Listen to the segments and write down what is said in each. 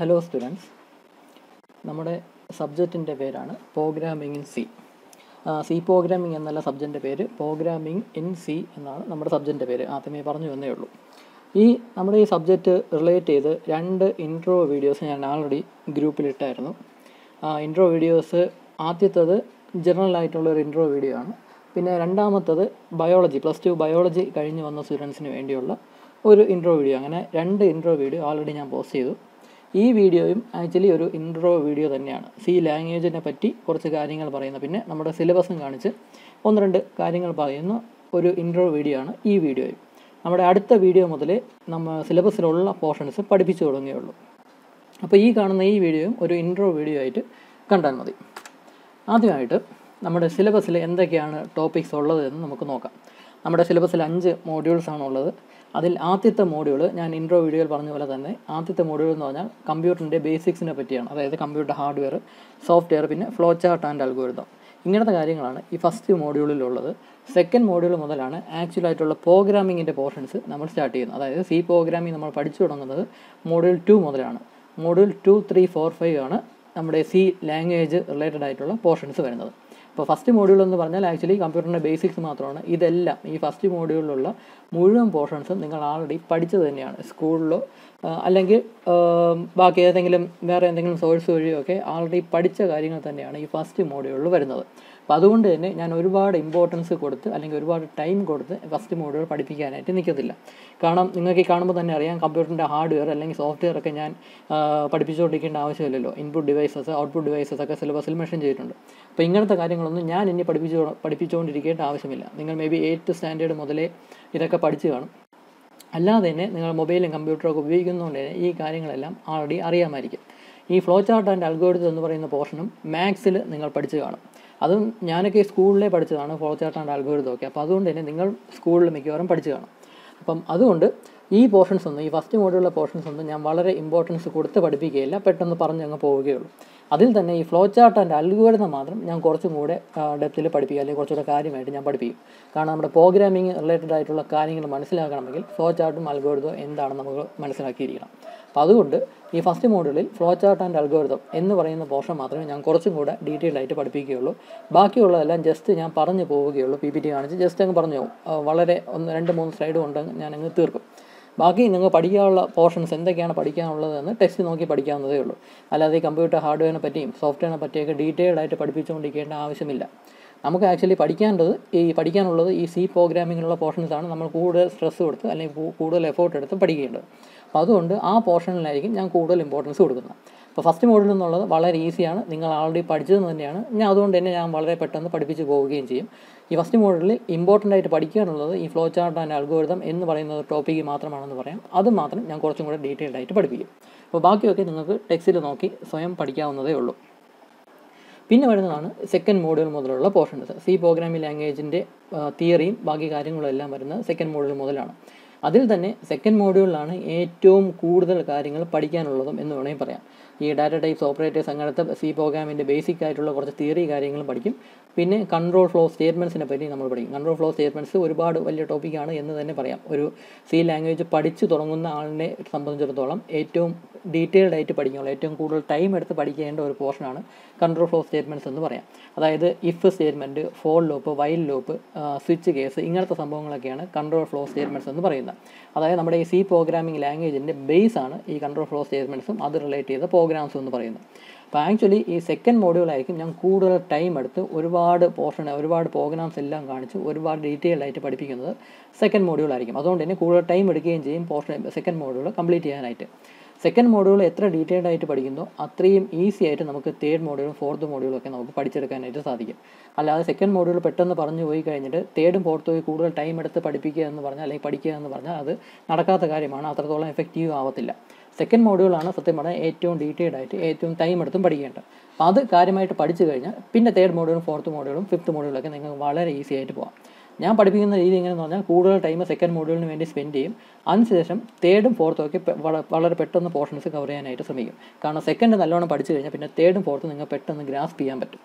hello students നമ്മുടെ സബ്ജക്റ്റിൻ്റെ പേരാണ് programming in C C programming എന്നല്ല സബ്ജക്റ്റിൻ്റെ പേര് പ്രോഗ്രാമിംഗ് ഇൻ സി എന്നാണ് നമ്മുടെ സബ്ജക്റ്റിൻ്റെ പേര് ആദ്യമേ പറഞ്ഞു എന്നേ ഉള്ളൂ ഈ നമ്മുടെ ഈ സബ്ജക്റ്റ് റിലേറ്റ് ചെയ്ത് രണ്ട് ഇൻട്രോ വീഡിയോസ് ഞാൻ ആൾറെഡി ഗ്രൂപ്പിലിട്ടായിരുന്നു ഇൻട്രോ വീഡിയോസ് ആദ്യത്തത് ജനറൽ ആയിട്ടുള്ള ഒരു ഇൻട്രോ വീഡിയോ ആണ് പിന്നെ രണ്ടാമത്തത് ബയോളജി പ്ലസ് ടു ബയോളജി കഴിഞ്ഞ് വന്ന സ്റ്റുഡൻസിന് വേണ്ടിയുള്ള ഒരു ഇൻട്രോ വീഡിയോ അങ്ങനെ രണ്ട് ഇൻട്രോ വീഡിയോ ആൾറെഡി ഞാൻ പോസ്റ്റ് ചെയ്തു ഈ വീഡിയോയും ആക്ച്വലി ഒരു ഇൻട്രോ വീഡിയോ തന്നെയാണ് സി ലാംഗ്വേജിനെ പറ്റി കുറച്ച് കാര്യങ്ങൾ പറയുന്ന പിന്നെ നമ്മുടെ സിലബസും കാണിച്ച് ഒന്ന് രണ്ട് കാര്യങ്ങൾ പറയുന്ന ഒരു ഇൻട്രോ വീഡിയോ ആണ് ഈ വീഡിയോയും നമ്മുടെ അടുത്ത വീഡിയോ മുതലേ നമ്മൾ സിലബസിലുള്ള പോർഷൻസ് പഠിപ്പിച്ചു തുടങ്ങിയുള്ളൂ അപ്പോൾ ഈ കാണുന്ന ഈ വീഡിയോയും ഒരു ഇൻട്രോ വീഡിയോ ആയിട്ട് കണ്ടാൽ മതി ആദ്യമായിട്ട് നമ്മുടെ സിലബസിൽ എന്തൊക്കെയാണ് ടോപ്പിക്സ് ഉള്ളത് എന്ന് നമുക്ക് നോക്കാം നമ്മുടെ സിലബസിൽ അഞ്ച് മോഡ്യൂൾസ് ആണ് ഉള്ളത് അതിൽ ആദ്യത്തെ മോഡ്യൂൾ ഞാൻ ഇൻട്രോ വീഡിയോയിൽ പറഞ്ഞ പോലെ തന്നെ ആദ്യത്തെ മോഡ്യൂൾ എന്ന് പറഞ്ഞാൽ കമ്പ്യൂട്ടറിൻ്റെ ബേസിക്സിനെ പറ്റിയാണ് അതായത് കമ്പ്യൂട്ടർ ഹാർഡ്വെയർ സോഫ്റ്റ്വെയർ പിന്നെ ഫ്ലോ ചാർട്ട് ആൻഡ് അൽഗോരിതം ഇങ്ങനത്തെ കാര്യങ്ങളാണ് ഈ ഫസ്റ്റ് മോഡ്യൂളിലുള്ളത് സെക്കൻഡ് മോഡ്യൂൾ മുതലാണ് ആക്ച്വൽ ആയിട്ടുള്ള പ്രോഗ്രാമിങ്ങിൻ്റെ പോർഷൻസ് നമ്മൾ സ്റ്റാർട്ട് ചെയ്യുന്നത് അതായത് സി പ്രോഗ്രാമിംഗ് നമ്മൾ പഠിച്ചു തുടങ്ങുന്നത് മോഡ്യൂൾ ടു മുതലാണ് module two three four five ആണ് നമ്മുടെ സി ലാംഗ്വേജ് റിലേറ്റഡ് ആയിട്ടുള്ള പോർഷൻസ് വരുന്നത് അപ്പോൾ ഫസ്റ്റ് മോഡ്യൂൾ എന്ന് പറഞ്ഞാൽ ആക്ച്വലി കമ്പ്യൂട്ടറിൻ്റെ ബേസിക്സ് മാത്രമാണ് ഇതെല്ലാം ഈ ഫസ്റ്റ് മോഡ്യൂളിലുള്ള മുഴുവൻ പോർഷൻസും നിങ്ങൾ ആൾറെഡി പഠിച്ചത് തന്നെയാണ് സ്കൂളിലോ അല്ലെങ്കിൽ ബാക്കി ഏതെങ്കിലും വേറെ എന്തെങ്കിലും സോഴ്സ് വഴിയോ ഒക്കെ ആൾറെഡി പഠിച്ച കാര്യങ്ങൾ തന്നെയാണ് ഈ ഫസ്റ്റ് മോഡ്യൂളിൽ വരുന്നത് അപ്പോൾ അതുകൊണ്ട് തന്നെ ഞാൻ ഒരുപാട് ഇമ്പോർട്ടൻസ് കൊടുത്ത് അല്ലെങ്കിൽ ഒരുപാട് ടൈം കൊടുത്ത് ഫസ്റ്റ് മോഡ്യൂൾ പഠിപ്പിക്കാനായിട്ട് നിൽക്കത്തില്ല കാരണം നിങ്ങൾക്ക് ഈ കാണുമ്പോൾ തന്നെ അറിയാം കമ്പ്യൂട്ടറിൻ്റെ ഹാർഡ്വെയർ അല്ലെങ്കിൽ സോഫ്റ്റ്വെയർ ഒക്കെ ഞാൻ പഠിപ്പിച്ചുകൊണ്ടിരിക്കേണ്ട ആവശ്യമില്ലല്ലോ ഇൻപുട്ട് ഡിവൈസസ് ഔട്ട്പുട്ട് ഡിവൈസസ് ഒക്കെ സിലബസിൽ മെൻഷൻ ചെയ്തിട്ടുണ്ട് അപ്പോൾ ഇങ്ങനത്തെ കാര്യങ്ങളൊന്നും ഞാൻ ഇനി പഠിപ്പിച്ചു പഠിപ്പിച്ചുകൊണ്ടിരിക്കേണ്ട ആവശ്യമില്ല നിങ്ങൾ മേ ബി എയ്ത്ത് സ്റ്റാൻഡേർഡ് മുതലേ ഇതൊക്കെ പഠിച്ചു കാണും അല്ലാതെ തന്നെ നിങ്ങൾ മൊബൈലും കമ്പ്യൂട്ടറും ഒക്കെ ഉപയോഗിക്കുന്നതുകൊണ്ട് തന്നെ ഈ കാര്യങ്ങളെല്ലാം ആൾറെഡി അറിയാമായിരിക്കും ഈ ഫ്ലോ ചാർട്ട് ആൻഡ് അൽഗോരിതം എന്ന് പറയുന്ന പോർഷനും മാത്സിൽ നിങ്ങൾ പഠിച്ചു കാണും അതും ഞാനൊക്കെ സ്കൂളിലേ പഠിച്ചതാണ് ഫ്ലോ ചാർട്ട് ആൻഡ് അൽഗോരിതം ഒക്കെ അപ്പോൾ അതുകൊണ്ട് തന്നെ നിങ്ങൾ സ്കൂളിൽ മിക്കവാറും പഠിച്ചു കാണും അപ്പം അതുകൊണ്ട് ഈ പോർഷൻസ് ഒന്നും ഈ ഫസ്റ്റ് മോഡുള്ള പോർഷൻസ് ഒന്നും ഞാൻ വളരെ ഇമ്പോർട്ടൻസ് കൊടുത്ത് പഠിപ്പിക്കുകയില്ല പെട്ടെന്ന് പറഞ്ഞ് അങ്ങ് പോവുകയുള്ളൂ അതിൽ തന്നെ ഈ ഫ്ലോ ചാർട്ട് ആൻഡ് അൽഗോരിതം മാത്രം ഞാൻ കുറച്ചും കൂടെ ഡെപ്തിൽ പഠിപ്പിക്കുക അല്ലെങ്കിൽ കുറച്ചുകൂടെ കാര്യമായിട്ട് ഞാൻ പഠിപ്പിക്കും കാരണം നമ്മുടെ പ്രോഗ്രാമിംഗ് റിലേറ്റഡ് ആയിട്ടുള്ള കാര്യങ്ങൾ മനസ്സിലാക്കണമെങ്കിൽ ഫ്ലോ ചാർട്ടും അൽഗോരിതം എന്താണെന്ന് നമുക്ക് മനസ്സിലാക്കിയിരിക്കണം അപ്പോൾ അതുകൊണ്ട് ഈ ഫസ്റ്റ് മോഡ്യൂളിൽ ഫ്ലോ ചാർട്ട് ആൻഡ് അൽഗോരിതം എന്ന് പറയുന്ന പോർഷൻ മാത്രമേ ഞാൻ കുറച്ചും കൂടെ ഡീറ്റെയിൽഡ് ആയിട്ട് പഠിപ്പിക്കുകയുള്ളൂ ബാക്കിയുള്ളതെല്ലാം ജസ്റ്റ് ഞാൻ പറഞ്ഞു പോവുകയുള്ളൂ പി പി ടി കാണിച്ച് ജസ്റ്റ് അങ്ങ് പറഞ്ഞു പോകും വളരെ ഒന്ന് രണ്ട് മൂന്ന് സ്ലൈഡ് കൊണ്ട് ഞാൻ അങ്ങ് തീർക്കും ബാക്കി നിങ്ങൾ പഠിക്കാനുള്ള പോർഷൻസ് എന്തൊക്കെയാണ് പഠിക്കാനുള്ളതെന്ന് ടെക്സ്റ്റ് നോക്കി പഠിക്കാവുന്നതേ ഉള്ളൂ അല്ലാതെ ഈ കമ്പ്യൂട്ടർ ഹാർഡ്വെയറിനെ പറ്റിയും സോഫ്റ്റ്വെയറിനെ പറ്റിയൊക്കെ ഡീറ്റെയിൽഡ് ആയിട്ട് പഠിപ്പിച്ചുകൊണ്ടിരിക്കേണ്ട ആവശ്യമില്ല നമുക്ക് ആക്ച്വലി പഠിക്കേണ്ടത് ഈ പഠിക്കാനുള്ളത് ഈ സി പ്രോഗ്രാമിങ്ങിലുള്ള പോർഷൻസ് ആണ് നമ്മൾ കൂടുതൽ സ്ട്രെസ് കൊടുത്ത് അല്ലെങ്കിൽ കൂടുതൽ എഫേർട്ട് എടുത്ത് പഠിക്കേണ്ടത് അപ്പോൾ അതുകൊണ്ട് ആ പോർഷനിലായിരിക്കും ഞാൻ കൂടുതൽ ഇമ്പോർട്ടൻസ് കൊടുക്കുന്നത് അപ്പോൾ ഫസ്റ്റ് മോഡിൽ നിന്നുള്ളത് വളരെ ഈസിയാണ് നിങ്ങൾ ആൾറെഡി പഠിച്ചത് തന്നെയാണ് ഞാൻ അതുകൊണ്ട് തന്നെ ഞാൻ വളരെ പെട്ടെന്ന് പഠിപ്പിച്ച് പോവുകയും ചെയ്യും ഈ ഫസ്റ്റ് മോഡലിൽ ഇമ്പോർട്ടൻ്റ് ആയിട്ട് പഠിക്കാനുള്ളത് ഈ ഫ്ലോ ചാർട്ട് ആൻഡ് അൽഗോരിതം എന്ന് പറയുന്നത് ടോപ്പിക്ക് മാത്രമാണെന്ന് പറയാം അത് മാത്രം ഞാൻ കുറച്ചും കൂടെ ഡീറ്റെയിൽഡ് ആയിട്ട് പഠിപ്പിക്കും അപ്പോൾ ബാക്കിയൊക്കെ നിങ്ങൾക്ക് ടെക്സ്റ്റിൽ നോക്കി സ്വയം പഠിക്കാവുന്നതേ ഉള്ളൂ പിന്നെ വരുന്നതാണ് സെക്കൻഡ് മോഡ്യൂൾ മുതലുള്ള പോർഷൻസ് സി പ്രോഗ്രാമിംഗ് ലാംഗ്വേജിൻ്റെ തിയറിയും ബാക്കി കാര്യങ്ങളും എല്ലാം വരുന്നത് സെക്കൻഡ് മോഡ്യൂൾ മുതലാണ് അതിൽ തന്നെ സെക്കൻഡ് മോഡ്യൂളിലാണ് ഏറ്റവും കൂടുതൽ കാര്യങ്ങൾ പഠിക്കാനുള്ളതും എന്ന് വേണമെങ്കിൽ പറയാം ഈ ഡാറ്റ ടൈപ്സ് ഓപ്പറേറ്റേഴ്സ് അങ്ങനത്തെ സി പ്രോഗ്രാമിൻ്റെ ബേസിക് ആയിട്ടുള്ള കുറച്ച് തിയറി കാര്യങ്ങളും പഠിക്കും പിന്നെ കൺട്രോൾ ഫ്ലോ സ്റ്റേറ്റ്മെൻറ്റ്സിനെ പറ്റി നമ്മൾ പഠിക്കും കൺട്രോൾ ഫ്ലോ സ്റ്റേറ്റ്മെൻറ്റ്സ് ഒരുപാട് വലിയ ടോപ്പിക്കാണ് എന്ന് തന്നെ പറയാം ഒരു സി ലാംഗ്വേജ് പഠിച്ചു തുടങ്ങുന്ന ആളിനെ സംബന്ധിച്ചിടത്തോളം ഏറ്റവും ഡീറ്റെയിൽഡ് ആയിട്ട് പഠിക്കാനുള്ള ഏറ്റവും കൂടുതൽ ടൈം എടുത്ത് പഠിക്കേണ്ട ഒരു പോർഷനാണ് കൺട്രോൾ ഫ്ലോ സ്റ്റേറ്റ്മെൻറ്റ്സ് എന്ന് പറയാം അതായത് if statement for loop while loop switch case ഇങ്ങനത്തെ സംഭവങ്ങളൊക്കെയാണ് കൺട്രോൾ ഫ്ലോ സ്റ്റേറ്റ്മെൻറ്റ്സ് എന്ന് പറയുന്നത് അതായത് നമ്മുടെ ഈ സി പ്രോഗ്രാമിംഗ് ലാംഗ്വേജിൻ്റെ ബേസ് ആണ് ഈ കൺട്രോൾ ഫ്ലോ സ്റ്റേറ്റ്മെൻറ്റ്സും അത് റിലേറ്റ് ചെയ്ത പ്രോഗ്രാംസും എന്ന് പറയുന്നത് അപ്പോൾ ആക്ച്വലി ഈ സെക്കൻഡ് മോഡ്യൂളായിരിക്കും ഞാൻ കൂടുതൽ ടൈം എടുത്ത് ഒരുപാട് പോർഷൻ ഒരുപാട് പ്രോഗ്രാംസ് എല്ലാം കാണിച്ച് ഒരുപാട് ഡീറ്റെയിൽഡ് ആയിട്ട് പഠിപ്പിക്കുന്നത് സെക്കൻഡ് മോഡ്യൂളായിരിക്കും അതുകൊണ്ട് തന്നെ കൂടുതൽ ടൈം എടുക്കുകയും ചെയ്യും പോർഷൻ സെക്കൻഡ് മോഡ്യൂൾ കംപ്ലീറ്റ് ചെയ്യാനായിട്ട് സെക്കൻഡ് മോഡ്യൂൾ എത്ര ഡീറ്റെയിൽഡ് ആയിട്ട് പഠിക്കുന്നോ അത്രയും ഈസി ആയിട്ട് നമുക്ക് തേർഡ് മോഡ്യൂളും ഫോർത്ത് മോഡ്യൂളും ഒക്കെ നമുക്ക് പഠിച്ചെടുക്കാനായിട്ട് സാധിക്കും അല്ലാതെ സെക്കൻഡ് മോഡ്യൂൾ പെട്ടെന്ന് പറഞ്ഞു പോയി കഴിഞ്ഞിട്ട് തേർഡും ഫോർത്തും പോയി കൂടുതൽ ടൈം എടുത്ത് പഠിപ്പിക്കുക എന്ന് പറഞ്ഞാൽ അല്ലെങ്കിൽ പഠിക്കുക എന്ന് പറഞ്ഞാൽ അത് നടക്കാത്ത കാര്യമാണ് അത്രത്തോളം എഫക്റ്റീവ് ആവത്തില്ല സെക്കൻഡ് മോഡ്യൂളാണ് സത്യം പറഞ്ഞാൽ ഏറ്റവും ഡീറ്റെയിൽഡ് ആയിട്ട് ഏറ്റവും ടൈം എടുത്തും പഠിക്കേണ്ടത് അപ്പോൾ അത് കാര്യമായിട്ട് പഠിച്ചു കഴിഞ്ഞാൽ പിന്നെ തേർഡ് മോഡ്യൂളും ഫോർത്ത് മോഡ്യൂളും ഫിഫ്ത്ത് മോഡ്യൂളൊക്കെ നിങ്ങൾക്ക് വളരെ ഈസി ആയിട്ട് പോകാം ഞാൻ പഠിപ്പിക്കുന്ന രീതി എങ്ങനെയെന്ന് പറഞ്ഞാൽ കൂടുതൽ ടൈം സെക്കൻഡ് മോഡ്യൂളിന് വേണ്ടി സ്പെൻഡ് ചെയ്യും അതിനുശേഷം തേർഡും ഫോർത്തും ഒക്കെ വളരെ പെട്ടെന്ന് പോർഷൻസ് കവർ ചെയ്യാനായിട്ട് ശ്രമിക്കും കാരണം സെക്കൻഡ് നല്ലോണം പഠിച്ചു കഴിഞ്ഞാൽ പിന്നെ തേർഡും ഫോർത്തും നിങ്ങൾക്ക് പെട്ടെന്ന് ഗ്രാസ്പ് ചെയ്യാൻ പറ്റും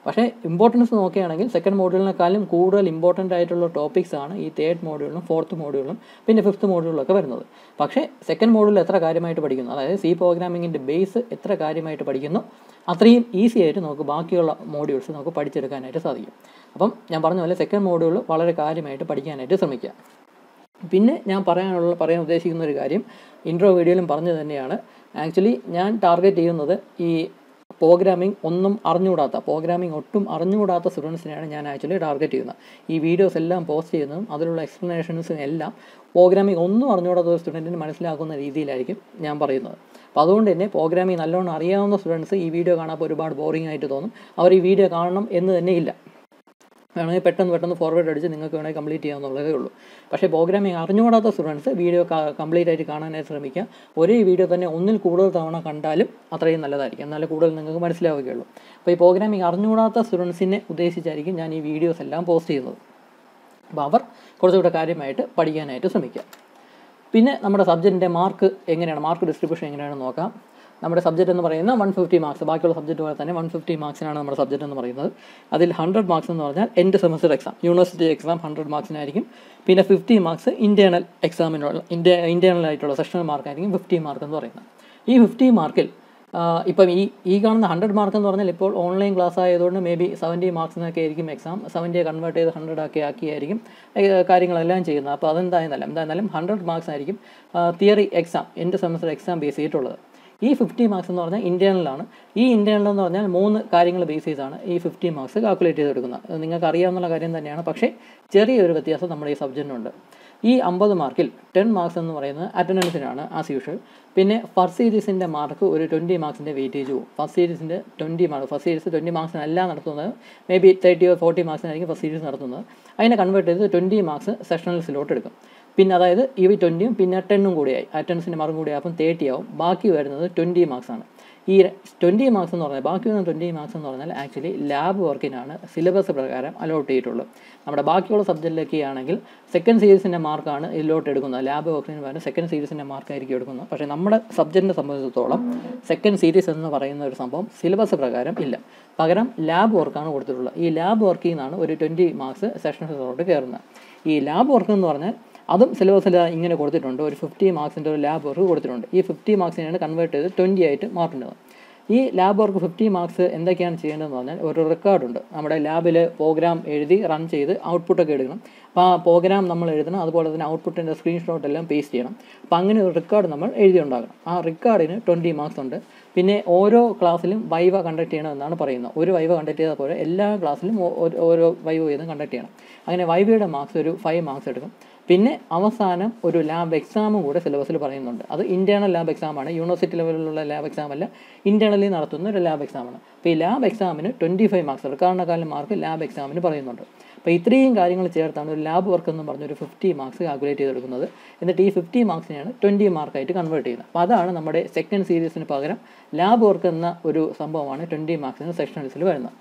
പക്ഷേ ഇമ്പോർട്ടൻസ് നോക്കുകയാണെങ്കിൽ സെക്കൻഡ് മോഡ്യൂളിനെക്കാളും കൂടുതൽ ഇമ്പോർട്ടൻ്റ് ആയിട്ടുള്ള ടോപ്പിക്സ് ആണ് ഈ തേർഡ് മോഡ്യൂളിലും ഫോർത്ത് മോഡ്യൂളിലും പിന്നെ ഫിഫ്ത്ത് മോഡ്യൂളിലൊക്കെ വരുന്നത് പക്ഷേ സെക്കൻഡ് മോഡ്യൂളിൽ എത്ര കാര്യമായിട്ട് പഠിക്കുന്നു അതായത് സി പ്രോഗ്രാമിങ്ങിൻ്റെ ബേസ് എത്ര കാര്യമായിട്ട് പഠിക്കുന്നു അത്രയും ഈസി ആയിട്ട് നമുക്ക് ബാക്കിയുള്ള മോഡ്യൂൾസ് നമുക്ക് പഠിച്ചെടുക്കാനായിട്ട് സാധിക്കും അപ്പം ഞാൻ പറഞ്ഞ പോലെ സെക്കൻഡ് മോഡ്യൂൾ വളരെ കാര്യമായിട്ട് പഠിക്കാനായിട്ട് ശ്രമിക്കുക പിന്നെ ഞാൻ പറയാനുള്ള പറയാൻ ഉദ്ദേശിക്കുന്ന ഒരു കാര്യം ഇൻട്രോ വീഡിയോയിലും പറഞ്ഞു തന്നെയാണ് ആക്ച്വലി ഞാൻ ടാർഗറ്റ് ചെയ്യുന്നത് ഈ പ്രോഗ്രാമിംഗ് ഒന്നും അറിഞ്ഞുകൂടാത്ത പ്രോഗ്രാമിംഗ് ഒട്ടും അറിഞ്ഞുകൂടാത്ത സ്റ്റുഡൻസിനെയാണ് ഞാൻ ആക്ച്വലി ടാർഗറ്റ് ചെയ്യുന്നത് ഈ വീഡിയോസ് എല്ലാം പോസ്റ്റ് ചെയ്യുന്നതും അതിലുള്ള എക്സ്പ്ലനേഷൻസും എല്ലാം പ്രോഗ്രാമിംഗ് ഒന്നും അറിഞ്ഞുകൂടാത്ത ഒരു സ്റ്റുഡൻറ്റിന് മനസ്സിലാക്കുന്ന രീതിയിലായിരിക്കും ഞാൻ പറയുന്നത് അപ്പോൾ അതുകൊണ്ട് തന്നെ പ്രോഗ്രാമിംഗ് നല്ലോണം അറിയാവുന്ന സ്റ്റുഡൻസ് ഈ വീഡിയോ കാണാൻ ഒരുപാട് ബോറിംഗ് ആയിട്ട് തോന്നും അവർ ഈ വീഡിയോ കാണണം എന്ന് തന്നെ ഇല്ല വേണമെങ്കിൽ പെട്ടെന്ന് പെട്ടെന്ന് ഫോർവേഡ് അടിച്ച് നിങ്ങൾക്ക് വേണമെങ്കിൽ കംപ്ലീറ്റ് ചെയ്യാവുന്നതേ ഉള്ളൂ പക്ഷേ പ്രോഗ്രാമിംഗ് അറിഞ്ഞുകൂടാത്ത സ്റ്റുഡൻസ് വീഡിയോ കംപ്ലീറ്റ് ആയിട്ട് കാണാനായിട്ട് ശ്രമിക്കുക ഒരേ വീഡിയോ തന്നെ ഒന്നിൽ കൂടുതൽ തവണ കണ്ടാലും അത്രയും നല്ലതായിരിക്കും എന്നാലേ കൂടുതൽ നിങ്ങൾക്ക് മനസ്സിലാവുകയുള്ളൂ അപ്പോൾ ഈ പ്രോഗ്രാമിംഗ് അറിഞ്ഞുകൂടാത്ത സ്റ്റുഡൻസിനെ ഉദ്ദേശിച്ചായിരിക്കും ഞാൻ ഈ വീഡിയോസ് എല്ലാം പോസ്റ്റ് ചെയ്യുന്നത് അപ്പോൾ അവർ കുറച്ചുകൂടെ കാര്യമായിട്ട് പഠിക്കാനായിട്ട് ശ്രമിക്കുക പിന്നെ നമ്മുടെ സബ്ജക്റ്റിൻ്റെ മാർക്ക് എങ്ങനെയാണ് മാർക്ക് ഡിസ്ട്രിബ്യൂഷൻ എങ്ങനെയാണെന്ന് നോക്കാം നമ്മുടെ സബ്ജക്റ്റ് എന്ന് പറയുന്നത് വൺ ഫിഫ്റ്റി മാർക്സ് ബാക്കിയുള്ള സബ്ജക്റ്റ് പോലെ തന്നെ വൺ ഫിഫ്റ്റി മാർക്സിനാണ് നമ്മുടെ സബ്ജക്റ്റ് എന്ന് പറയുന്നത് അതിൽ ഹൺഡ്രഡ് മാർക്സ് എന്ന് പറഞ്ഞാൽ end semester exam university exam hundred മാർക്സിനായിരിക്കും പിന്നെ ഫിഫ്റ്റി മാർക്സ് ഇൻറ്റേണൽ എക്സാമിനുള്ള ഇന്ത്യ ഇൻറ്റേണൽ ആയിട്ടുള്ള സെഷണൽ മാർക്കായിരിക്കും ഫിഫ്റ്റി മാർക്ക് എന്ന് പറയുന്നത് ഈ ഫിഫ്റ്റി മാർക്കിൽ ഇപ്പം ഈ ഈ കാണുന്ന ഹൺഡ്രഡ് മാർക്ക് എന്ന് പറഞ്ഞാൽ ഇപ്പോൾ ഓൺലൈൻ ക്ലാസ് ആയതുകൊണ്ട് മേ ബി സെവൻറ്റി മാർക്സിനൊക്കെ ആയിരിക്കും എക്സാം സെവൻറ്റിയെ കൺവേർട്ട് ചെയ്ത് ഹൺഡ്രഡ് ആക്കി ആക്കിയായിരിക്കും കാര്യങ്ങളെല്ലാം ചെയ്യുന്നത് അപ്പോൾ അതെന്തായിരുന്നാലും എന്തായിരുന്നാലും ഹൺഡ്രഡ് മാർക്സ് ആയിരിക്കും തിയറി എക്സാം എൻ്റെ സെമസ്റ്റർ എക്സാം ബേസ് ചെയ്തിട്ടുള്ളത് ഈ ഫിഫ്റ്റി മാർക്സ് എന്ന് പറഞ്ഞാൽ ഇൻറ്റേണലാണ് ഈ ഇൻറ്റേണൽ എന്ന് പറഞ്ഞാൽ മൂന്ന് കാര്യങ്ങൾ ബേസ് ചെയ്താണ് ഈ ഫിഫ്റ്റി മാർക്സ് കാൽക്കുലേറ്റ് ചെയ്തെടുക്കുന്നത് അത് നിങ്ങൾക്ക് അറിയാവുന്ന കാര്യം തന്നെയാണ് പക്ഷേ ചെറിയൊരു വ്യത്യാസം നമ്മുടെ ഈ സബ്ജക്റ്റിനുണ്ട് ഈ അമ്പത് മാർക്കിൽ ടെൻ മാർക്സ് എന്ന് പറയുന്നത് അറ്റൻഡൻസിനാണ് ആസ് യൂഷ്വൽ പിന്നെ ഫസ്റ്റ് സീരീസിൻ്റെ മാർക്ക് ഒരു ട്വൻറ്റി മാർക്സിൻ്റെ വെയിറ്റേജ് പോകും ഫസ്റ്റ് സീരീസിൻ്റെ twenty mark first series twenty മാർക്സിനല്ല നടത്തുന്നത് മേ ബി തേർട്ടിയോ ഫോർട്ടി മാർക്സിനായിരിക്കും ഫസ്റ്റ് സീരീസ് നടത്തുന്നത് അതിനെ കൺവേർട്ട് ചെയ്ത് ട്വൻറ്റി മാർക്സ് സെഷണൽസിലോട്ട് എടുക്കും പിന്നെ അതായത് ഈ ട്വൻറ്റിയും പിന്നെ ടെണ്ണും കൂടിയായി അറ്റൻഡൻസിൻ്റെ മാർക്കും കൂടി ആകുമ്പോൾ തേർട്ടി ആവും ബാക്കി വരുന്നത് ട്വൻറ്റി മാർക്സ് ആണ് ഈ ട്വൻറ്റി മാർക്സ് എന്ന് പറഞ്ഞാൽ ബാക്കി വരുന്ന ട്വൻറ്റി മാർക്സ് എന്ന് പറഞ്ഞാൽ ആക്ച്വലി ലാബ് വർക്കിനാണ് സിലബസ് പ്രകാരം അലോട്ട് ചെയ്തിട്ടുള്ളത് നമ്മുടെ ബാക്കിയുള്ള സബ്ജക്റ്റിലൊക്കെ ആണെങ്കിൽ സെക്കൻഡ് സീരീസിൻ്റെ മാർക്കാണ് ഇതിലോട്ട് എടുക്കുന്നത് ലാബ് വർക്കിന് പകരം സെക്കൻഡ് സീരീസിൻ്റെ മാർക്കായിരിക്കും എടുക്കുന്നത് പക്ഷേ നമ്മുടെ സബ്ജക്റ്റിനെ സംബന്ധിച്ചിടത്തോളം സെക്കൻഡ് സീരീസ് എന്ന് പറയുന്ന ഒരു സംഭവം സിലബസ് പ്രകാരം ഇല്ല പകരം ലാബ് വർക്കാണ് കൊടുത്തിട്ടുള്ളത് ഈ ലാബ് വർക്കിൽ നിന്നാണ് ഒരു ട്വൻറ്റി മാർക്സ് സെഷൻസിലോട്ട് കയറുന്നത് ഈ ലാബ് വർക്ക് എന്ന് പറഞ്ഞാൽ അതും സിലബസിൽ ഇങ്ങനെ കൊടുത്തിട്ടുണ്ട് ഒരു ഫിഫ്റ്റി മാർക്സിൻ്റെ ഒരു ലാബ് വർക്ക് കൊടുത്തിട്ടുണ്ട് ഈ ഫിഫ്റ്റി മാർക്സിനെയാണ് കൺവേർട്ട് ചെയ്ത് ട്വൻറ്റി ആയിട്ട് മാറ്റുന്നത് ഈ ലാബ് വർക്ക് ഫിഫ്റ്റി മാർക്സ് എന്തൊക്കെയാണ് ചെയ്യേണ്ടതെന്ന് പറഞ്ഞാൽ ഒരു റെക്കോർഡുണ്ട് നമ്മുടെ ലാബിൽ പ്രോഗ്രാം എഴുതി റൺ ചെയ്ത് ഔട്ട്പുട്ടൊക്കെ എടുക്കണം അപ്പോൾ ആ പ്രോഗ്രാം നമ്മൾ എഴുതണം അതുപോലെ തന്നെ ഔട്ട്പുട്ടിൻ്റെ സ്ക്രീൻഷോട്ട് എല്ലാം പേസ്റ്റ് ചെയ്യണം അപ്പോൾ അങ്ങനെ ഒരു റെക്കോർഡ് നമ്മൾ എഴുതി ഉണ്ടാകണം ആ റെക്കോർഡിന് ട്വൻറ്റി മാർക്സ് ഉണ്ട് പിന്നെ ഓരോ ക്ലാസ്സിലും വൈവ കണ്ടക്ട് ചെയ്യണമെന്നാണ് പറയുന്നത് ഒരു വൈവ കണ്ടക്ട് ചെയ്താൽ പോലെ എല്ലാ ക്ലാസ്സിലും ഓരോ വൈവ വീതം കണ്ടക്ട് ചെയ്യണം അങ്ങനെ വൈവയുടെ മാർക്സ് ഒരു ഫൈവ് മാർക്സ് എടുക്കും പിന്നെ അവസാനം ഒരു ലാബ് എക്സാമും കൂടെ സിലബസിൽ പറയുന്നുണ്ട് അത് ഇൻറ്റേണൽ ലാബ് എക്സാമാണ് യൂണിവേഴ്സിറ്റി ലെവലിലുള്ള ലാബ് എക്സാം അല്ല ഇൻറ്റേണലി നടത്തുന്ന ഒരു ലാബ് എക്സാമാണ് അപ്പോൾ ഈ ലാബ് എക്സാമിന് ട്വൻറ്റി ഫൈവ് മാർക്സ് റെക്കോർഡിനെക്കാളും മാർക്ക് ലാബ് എക്സാമിന് പറയുന്നുണ്ട് അപ്പോൾ ഇത്രയും കാര്യങ്ങൾ ചേർത്താണ് ഒരു ലാബ് വർക്ക് എന്ന് പറഞ്ഞ ഒരു ഫിഫ്റ്റി മാർക്സ് കാൽക്കുലേറ്റ് ചെയ്തെടുക്കുന്നത് എന്നിട്ട് ഈ ഫിഫ്റ്റി മാർക്സിനെയാണ് ട്വൻറ്റി മാർക്കായിട്ട് കൺവേർട്ട് ചെയ്യുന്നത് അപ്പോൾ അതാണ് നമ്മുടെ സെക്കൻഡ് സീരീസിന് പകരം ലാബ് വർക്ക് എന്ന ഒരു സംഭവമാണ് ട്വൻറ്റി മാർക്സിന് സെക്ഷൻസിൽ വരുന്നത്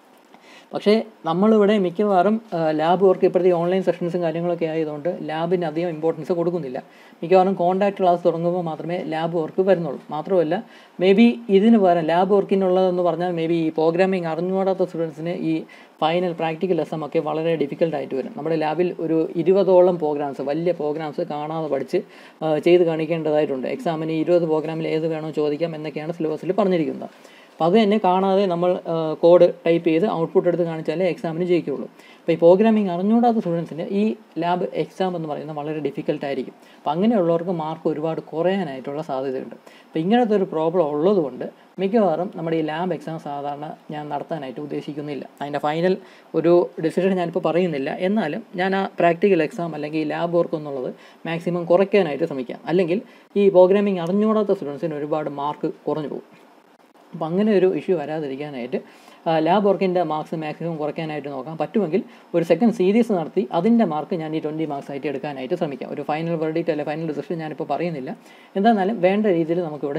പക്ഷേ നമ്മളിവിടെ മിക്കവാറും ലാബ് വർക്ക് ഇപ്പോഴത്തെ ഓൺലൈൻ സെഷൻസും കാര്യങ്ങളൊക്കെ ആയതുകൊണ്ട് ലാബിന് അധികം ഇമ്പോർട്ടൻസ് കൊടുക്കുന്നില്ല മിക്കവാറും കോൺടാക്ട് ക്ലാസ് തുടങ്ങുമ്പോൾ മാത്രമേ ലാബ് വർക്ക് വരുന്നുള്ളൂ മാത്രമല്ല മേ ബി ഇതിന് പകരം ലാബ് വർക്കിനുള്ളതെന്ന് പറഞ്ഞാൽ മേ ബി ഈ പ്രോഗ്രാമിംഗ് അറിഞ്ഞുകൂടാത്ത സ്റ്റുഡൻസിന് ഈ ഫൈനൽ പ്രാക്ടിക്കൽ ലെസം ഒക്കെ വളരെ ഡിഫിക്കൽട്ട് ആയിട്ട് വരും നമ്മുടെ ലാബിൽ ഒരു ഇരുപതോളം പ്രോഗ്രാംസ് വലിയ പ്രോഗ്രാംസ് കാണാതെ പഠിച്ച് ചെയ്ത് കാണിക്കേണ്ടതായിട്ടുണ്ട് എക്സാമിന് ഇരുപത് പ്രോഗ്രാമിൽ ഏത് വേണോ ചോദിക്കാം എന്നൊക്കെയാണ് സിലബസിൽ പറഞ്ഞിരിക്കുന്നത് അപ്പോൾ അത് തന്നെ കാണാതെ നമ്മൾ കോഡ് ടൈപ്പ് ചെയ്ത് ഔട്ട്പുട്ട് എടുത്ത് കാണിച്ചാലേ എക്സാമിന് ജയിക്കുകയുള്ളൂ അപ്പോൾ ഈ പ്രോഗ്രാമിംഗ് അറിഞ്ഞുകൂടാത്ത സ്റ്റുഡൻസിന് ഈ ലാബ് എക്സാം എന്ന് പറയുന്നത് വളരെ ഡിഫിക്കൽട്ട് ആയിരിക്കും അപ്പോൾ അങ്ങനെയുള്ളവർക്ക് മാർക്ക് ഒരുപാട് കുറയാനായിട്ടുള്ള സാധ്യതയുണ്ട് അപ്പോൾ ഇങ്ങനത്തെ ഒരു പ്രോബ്ലം ഉള്ളതുകൊണ്ട് മിക്കവാറും നമ്മുടെ ഈ ലാബ് എക്സാം സാധാരണ ഞാൻ നടത്താനായിട്ട് ഉദ്ദേശിക്കുന്നില്ല അതിൻ്റെ ഫൈനൽ ഒരു ഡിസിഷൻ ഞാനിപ്പോൾ പറയുന്നില്ല എന്നാലും ഞാൻ ആ പ്രാക്ടിക്കൽ എക്സാം അല്ലെങ്കിൽ ലാബ് വർക്ക് എന്നുള്ളത് മാക്സിമം കുറയ്ക്കാനായിട്ട് ശ്രമിക്കാം അല്ലെങ്കിൽ ഈ പ്രോഗ്രാമിംഗ് അറിഞ്ഞുകൂടാത്ത സ്റ്റുഡൻസിന് ഒരുപാട് മാർക്ക് കുറഞ്ഞു പോകും അപ്പോൾ അങ്ങനെ ഒരു ഇഷ്യൂ വരാതിരിക്കാനായിട്ട് ലാബ് വർക്കിൻ്റെ മാർക്സ് മാക്സിമം കുറയ്ക്കാനായിട്ട് നോക്കാം പറ്റുമെങ്കിൽ ഒരു സെക്കൻഡ് സീരീസ് നടത്തി അതിൻ്റെ മാർക്ക് ഞാൻ ഈ ട്വൻറ്റി മാർക്സ് ആയിട്ട് എടുക്കാനായിട്ട് ശ്രമിക്കാം ഒരു ഫൈനൽ വെർഡിക്റ്റ് അല്ലെ ഫൈനൽ ഡിസിഷൻ ഞാനിപ്പോൾ പറയുന്നില്ല എന്തായിരുന്നാലും വേണ്ട രീതിയിൽ നമുക്കിവിടെ ചെയ്യാം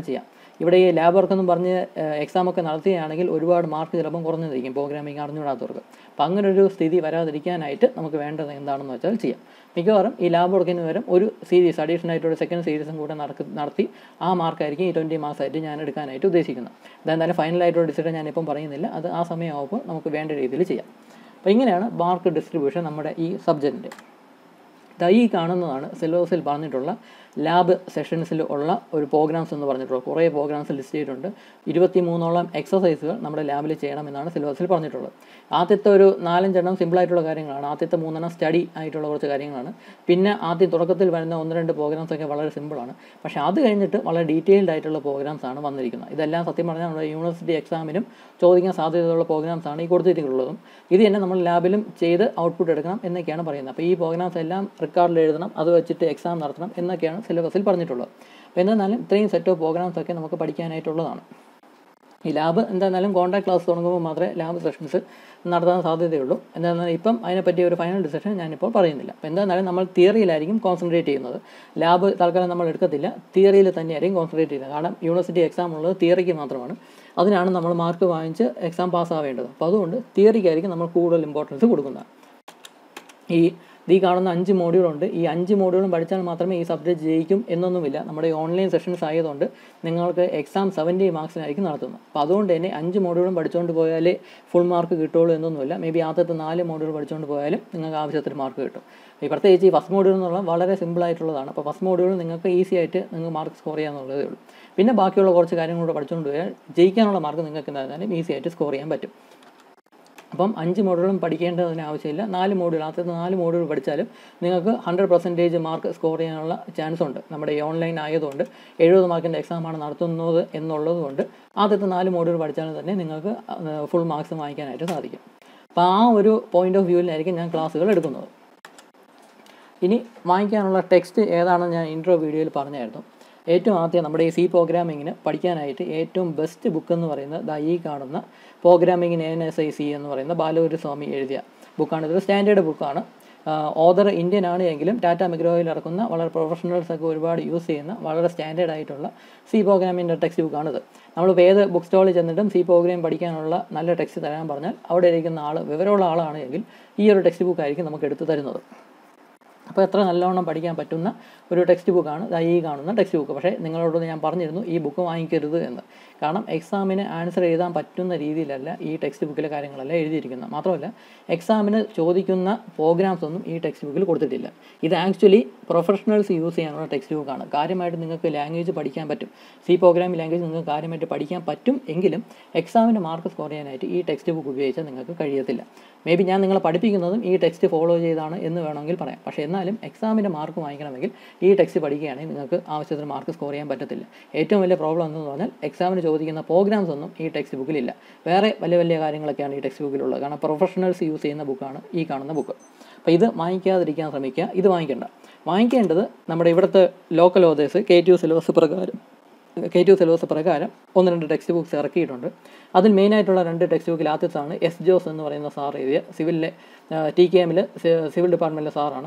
ഇവിടെ ഈ ലാബ് വർക്ക് എന്ന് പറഞ്ഞ് എക്സാം ഒക്കെ നടത്തുകയാണെങ്കിൽ ഒരുപാട് മാർക്ക് ചിലപ്പം കുറഞ്ഞിരിക്കും പ്രോഗ്രാമിംഗ് അറിഞ്ഞുകൂടാത്തവർക്ക് അപ്പോൾ അങ്ങനെ ഒരു സ്ഥിതി വരാതിരിക്കാനായിട്ട് നമുക്ക് വേണ്ടത് എന്താണെന്ന് വെച്ചാൽ ചെയ്യാം മിക്കവാറും ഈ ലാബ് വർക്കിന് പകരം ഒരു സീരീസ് അഡീഷണൽ ആയിട്ട് ഒരു സെക്കൻഡ് സീരീസും കൂടെ നടക്ക് നടത്തി ആ മാർക്കായിരിക്കും ഈ ട്വൻറ്റി മാർക്സ് ആയിട്ട് ഞാൻ എടുക്കാനായിട്ട് ഉദ്ദേശിക്കുന്നത് അതെന്തായാലും ഫൈനലായിട്ടുള്ള ഡിസിഷൻ ഞാനിപ്പം പറയുന്നില്ല അത് ആ സമയമാകുമ്പോൾ നമുക്ക് വേണ്ട രീതിയിൽ ചെയ്യാം അപ്പോൾ ഇങ്ങനെയാണ് മാർക്ക് ഡിസ്ട്രിബ്യൂഷൻ നമ്മുടെ ഈ സബ്ജക്റ്റിൻ്റെ ദാ ഈ കാണുന്നതാണ് സിലബസിൽ പറഞ്ഞിട്ടുള്ള ലാബ് സെഷൻസിൽ ഉള്ള ഒരു പ്രോഗ്രാംസ് എന്ന് പറഞ്ഞിട്ടുള്ളത് കുറേ പ്രോഗ്രാംസ് ലിസ്റ്റ് ചെയ്തിട്ടുണ്ട് ഇരുപത്തി മൂന്നോളം എക്സസൈസുകൾ നമ്മുടെ ലാബിൽ ചെയ്യണമെന്നാണ് സിലബസിൽ പറഞ്ഞിട്ടുള്ളത് ആദ്യത്തെ ഒരു നാലഞ്ചെണ്ണം സിമ്പിളായിട്ടുള്ള കാര്യങ്ങളാണ് ആദ്യത്തെ മൂന്നെണ്ണം സ്റ്റഡി ആയിട്ടുള്ള കുറച്ച് കാര്യങ്ങളാണ് പിന്നെ ആദ്യം തുടക്കത്തിൽ വരുന്ന ഒന്ന് രണ്ട് പ്രോഗ്രാംസ് ഒക്കെ വളരെ സിമ്പിളാണ് പക്ഷേ അത് കഴിഞ്ഞിട്ട് വളരെ ഡീറ്റെയിൽഡ് ആയിട്ടുള്ള പ്രോഗ്രാംസ് ആണ് വന്നിരിക്കുന്നത് ഇതെല്ലാം സത്യം പറഞ്ഞാൽ നമ്മുടെ യൂണിവേഴ്സിറ്റി എക്സാമിനും ചോദിക്കാൻ സാധ്യതയുള്ള പ്രോഗ്രാംസ് ആണ് ഈ കൊടുത്തിട്ടുള്ളതും ഇത് തന്നെ നമ്മൾ ലാബിലും ചെയ്ത് ഔട്ട്പുട്ട് എടുക്കണം എന്നൊക്കെയാണ് പറയുന്നത് അപ്പോൾ ഈ പ്രോഗ്രാംസ് എല്ലാം റെക്കോർഡിൽ എഴുതണം അത് വെച്ചിട്ട് എക്സാം നടത്തണം എന്നൊക്കെയാണ് സിലബസിൽ പറഞ്ഞിട്ടുള്ളത് അപ്പോൾ എന്നാലും ഇത്രയും സെറ്റ് ഓഫ് പ്രോഗ്രാംസ് ഒക്കെ നമുക്ക് പഠിക്കാനായിട്ടുള്ളതാണ് ഈ ലാബ് എന്തായിരുന്നാലും കോൺടാക്ട് ക്ലാസ് തുടങ്ങുമ്പോൾ മാത്രമേ ലാബ് സെഷൻസ് നടത്താൻ സാധ്യതയുള്ളൂ എന്താണെന്നാൽ ഇപ്പം അതിനെപ്പറ്റി ഒരു ഫൈനൽ ഡിസിഷൻ ഞാനിപ്പോൾ പറയുന്നില്ല അപ്പോൾ എന്തായിരുന്നാലും നമ്മൾ തിയറിയിലായിരിക്കും കോൺസെൻട്രേറ്റ് ചെയ്യുന്നത് ലാബ് തൽക്കാലം നമ്മൾ എടുക്കത്തില്ല തിയറിയിൽ തന്നെയായിരിക്കും കോൺസെൻട്രേറ്റ് ചെയ്യുന്നത് കാരണം യൂണിവേഴ്സിറ്റി എക്സാം ഉള്ളത് തിയറിക്ക് മാത്രമാണ് അതിനാണ് നമ്മൾ മാർക്ക് വാങ്ങിച്ച് എക്സാം പാസ്സാവേണ്ടത് അപ്പോൾ അതുകൊണ്ട് തിയറിക്കായിരിക്കും നമ്മൾ കൂടുതൽ ഇമ്പോർട്ടൻസ് കൊടുക്കുന്നത് ഈ ഈ കാണുന്ന അഞ്ച് മോഡ്യൂളുണ്ട് ഈ അഞ്ച് മോഡ്യൂളും പഠിച്ചാൽ മാത്രമേ ഈ സബ്ജക്റ്റ് ജയിക്കും എന്നൊന്നുമില്ല നമ്മുടെ ഈ ഓൺലൈൻ സെഷൻസ് ആയതുകൊണ്ട് നിങ്ങൾക്ക് എക്സാം സെവൻറ്റി മാർക്സിനായിരിക്കും നടത്തുന്നത് അപ്പോൾ അതുകൊണ്ട് തന്നെ അഞ്ച് മോഡ്യൂളും പഠിച്ചുകൊണ്ട് പോയാലേ ഫുൾ മാർക്ക് കിട്ടുള്ളൂ എന്നൊന്നുമില്ല മേ ബി ആദ്യത്തെ നാല് മോഡ്യൂൾ പഠിച്ചുകൊണ്ട് പോയാലും നിങ്ങൾക്ക് ആവശ്യത്തിന് മാർക്ക് കിട്ടും ഈ പ്രത്യേകിച്ച് ഈ ഫസ്റ്റ് മോഡ്യൂൾ എന്നുള്ള വളരെ സിമ്പിൾ ആയിട്ടുള്ളതാണ് അപ്പോൾ ഫസ്റ്റ് മോഡ്യൂൾ നിങ്ങൾക്ക് ഈസി ആയിട്ട് നിങ്ങൾക്ക് മാർക്ക് സ്കോർ ചെയ്യാന്നുള്ളതേ ഉള്ളൂ പിന്നെ ബാക്കിയുള്ള കുറച്ച് കാര്യങ്ങളൂടെ പഠിച്ചുകൊണ്ട് പോയാൽ ജയിക്കാനുള്ള മാർക്ക് നിങ്ങൾക്ക് എന്തായാലും ഈസി ആയിട്ട് സ്കോർ ചെയ്യാൻ പറ്റും അപ്പം അഞ്ച് മോഡുകളും പഠിക്കേണ്ടതിന് ആവശ്യമില്ല നാല് മോഡുകൾ ആദ്യത്തെ നാല് മോഡുകൾ പഠിച്ചാലും നിങ്ങൾക്ക് ഹൺഡ്രഡ് പെർസെൻറ്റേജ് മാർക്ക് സ്കോർ ചെയ്യാനുള്ള ചാൻസ് ഉണ്ട് നമ്മുടെ ഈ ഓൺലൈൻ ആയതുകൊണ്ട് എഴുപത് മാർക്കിൻ്റെ എക്സാമാണ് നടത്തുന്നത് എന്നുള്ളത് കൊണ്ട് ആദ്യത്തെ നാല് മോഡുകൾ പഠിച്ചാലും തന്നെ നിങ്ങൾക്ക് ഫുൾ മാർക്സ് വാങ്ങിക്കാനായിട്ട് സാധിക്കും അപ്പോൾ ആ ഒരു പോയിന്റ് ഓഫ് വ്യൂവിലായിരിക്കും ഞാൻ ക്ലാസ്സുകൾ എടുക്കുന്നത് ഇനി വാങ്ങിക്കാനുള്ള ടെക്സ്റ്റ് ഏതാണെന്ന് ഞാൻ ഇൻട്രോ വീഡിയോയിൽ പറഞ്ഞായിരുന്നു ഏറ്റവും ആദ്യം നമ്മുടെ ഈ സി പ്രോഗ്രാമിങ്ങിന് പഠിക്കാനായിട്ട് ഏറ്റവും ബെസ്റ്റ് ബുക്ക് എന്ന് പറയുന്നത് ദാ ഈ കാണുന്ന പ്രോഗ്രാമിങ്ങിന് എൻ എസ് ഐ സി എന്ന് പറയുന്ന ബാലഗുരു സ്വാമി എഴുതിയ ബുക്കാണ് ഇതൊരു സ്റ്റാൻഡേർഡ് ബുക്കാണ് ഓദർ ഇന്ത്യൻ ആണ് എങ്കിലും ടാറ്റ മിഗ്രോയിൽ ഇറക്കുന്ന വളരെ പ്രൊഫഷണൽസ് ഒക്കെ ഒരുപാട് യൂസ് ചെയ്യുന്ന വളരെ സ്റ്റാൻഡേർഡ് ആയിട്ടുള്ള സി പ്രോഗ്രാമിൻ്റെ ടെക്സ്റ്റ് ബുക്കാണിത് നമ്മളിപ്പോൾ ഏത് ബുക്ക് സ്റ്റാളിൽ ചെന്നിട്ടും സി പ്രോഗ്രാം പഠിക്കാനുള്ള നല്ല ടെക്സ്റ്റ് തരാൻ പറഞ്ഞാൽ അവിടെ ഇരിക്കുന്ന ആൾ വിവരമുള്ള ആളാണ് എങ്കിൽ ഈ ഒരു ടെക്സ്റ്റ് ബുക്ക് ആയിരിക്കും നമുക്ക് എടുത്തു തരുന്നത് അപ്പോൾ എത്ര നല്ലവണ്ണം പഠിക്കാൻ പറ്റുന്ന ഒരു ടെക്സ്റ്റ് ബുക്കാണ് ദാ ഈ കാണുന്ന ടെക്സ്റ്റ് ബുക്ക് പക്ഷേ നിങ്ങളോട് ഞാൻ പറഞ്ഞിരുന്നു ഈ ബുക്ക് വാങ്ങിക്കരുത് എന്ന് കാരണം എക്സാമിന് ആൻസർ എഴുതാൻ പറ്റുന്ന രീതിയിലല്ല ഈ ടെക്സ്റ്റ് ബുക്കിലെ കാര്യങ്ങളെല്ലാം എഴുതിയിരിക്കുന്നത് മാത്രമല്ല എക്സാമിന് ചോദിക്കുന്ന പ്രോഗ്രാംസ് ഒന്നും ഈ ടെക്സ്റ്റ് ബുക്കിൽ കൊടുത്തിട്ടില്ല ഇത് ആക്ച്വലി പ്രൊഫഷണൽസ് യൂസ് ചെയ്യാനുള്ള ടെക്സ്റ്റ് ബുക്കാണ് കാര്യമായിട്ട് നിങ്ങൾക്ക് ലാംഗ്വേജ് പഠിക്കാൻ പറ്റും സി പ്രോഗ്രാമിംഗ് ലാംഗ്വേജ് നിങ്ങൾക്ക് കാര്യമായിട്ട് പഠിക്കാൻ പറ്റും എങ്കിലും എക്സാമിന് മാർക്ക് സ്കോർ ചെയ്യാനായിട്ട് ഈ ടെക്സ്റ്റ് ബുക്ക് ഉപയോഗിച്ചാൽ നിങ്ങൾക്ക് കഴിയത്തില്ല മേ ബി ഞാൻ നിങ്ങളെ പഠിപ്പിക്കുന്നതും ഈ ടെക്സ്റ്റ് ഫോളോ ചെയ്താണ് എന്ന് വേണമെങ്കിൽ പറയാം പക്ഷേ എന്നാലും എക്സാമിൻ്റെ മാർക്ക് വാങ്ങിക്കണമെങ്കിൽ ഈ ടെക്സ്റ്റ് പഠിക്കുകയാണെങ്കിൽ നിങ്ങൾക്ക് ആവശ്യത്തിന് മാർക്ക് സ്കോർ ചെയ്യാൻ പറ്റത്തില്ല ഏറ്റവും വലിയ പ്രോബ്ലം എന്ന് പറഞ്ഞാൽ എക്സാമിന് ചോദിക്കുന്ന പ്രോഗ്രാംസ് ഒന്നും ഈ ടെക്സ്റ്റ് ബുക്കിലില്ല വേറെ വലിയ വലിയ കാര്യങ്ങളൊക്കെയാണ് ഈ ടെക്സ്റ്റ് ബുക്കിലുള്ളത് കാരണം പ്രൊഫഷണൽസ് യൂസ് ചെയ്യുന്ന ബുക്കാണ് ഈ കാണുന്ന ബുക്ക് അപ്പോൾ ഇത് വാങ്ങിക്കാതിരിക്കാൻ ശ്രമിക്കുക ഇത് വാങ്ങിക്കേണ്ട വാങ്ങിക്കേണ്ടത് നമ്മുടെ ഇവിടുത്തെ local authors K T U syllabus പ്രകാരം കെ ടി യു സിലബസ് പ്രകാരം ഒന്ന് രണ്ട് ടെക്സ്റ്റ് ബുക്ക്സ് ഇറക്കിയിട്ടുണ്ട് അതിൽ മെയിനായിട്ടുള്ള രണ്ട് ടെക്സ്റ്റ് ബുക്കിൽ ആദ്യത്താണ് എസ് ജോസ് എന്ന് പറയുന്ന സാർ എഴുതിയ സിവിലിലെ ടി കെ എമ്മിൽ സിവിൽ ഡിപ്പാർട്ട്മെൻറ്റിലെ സാറാണ്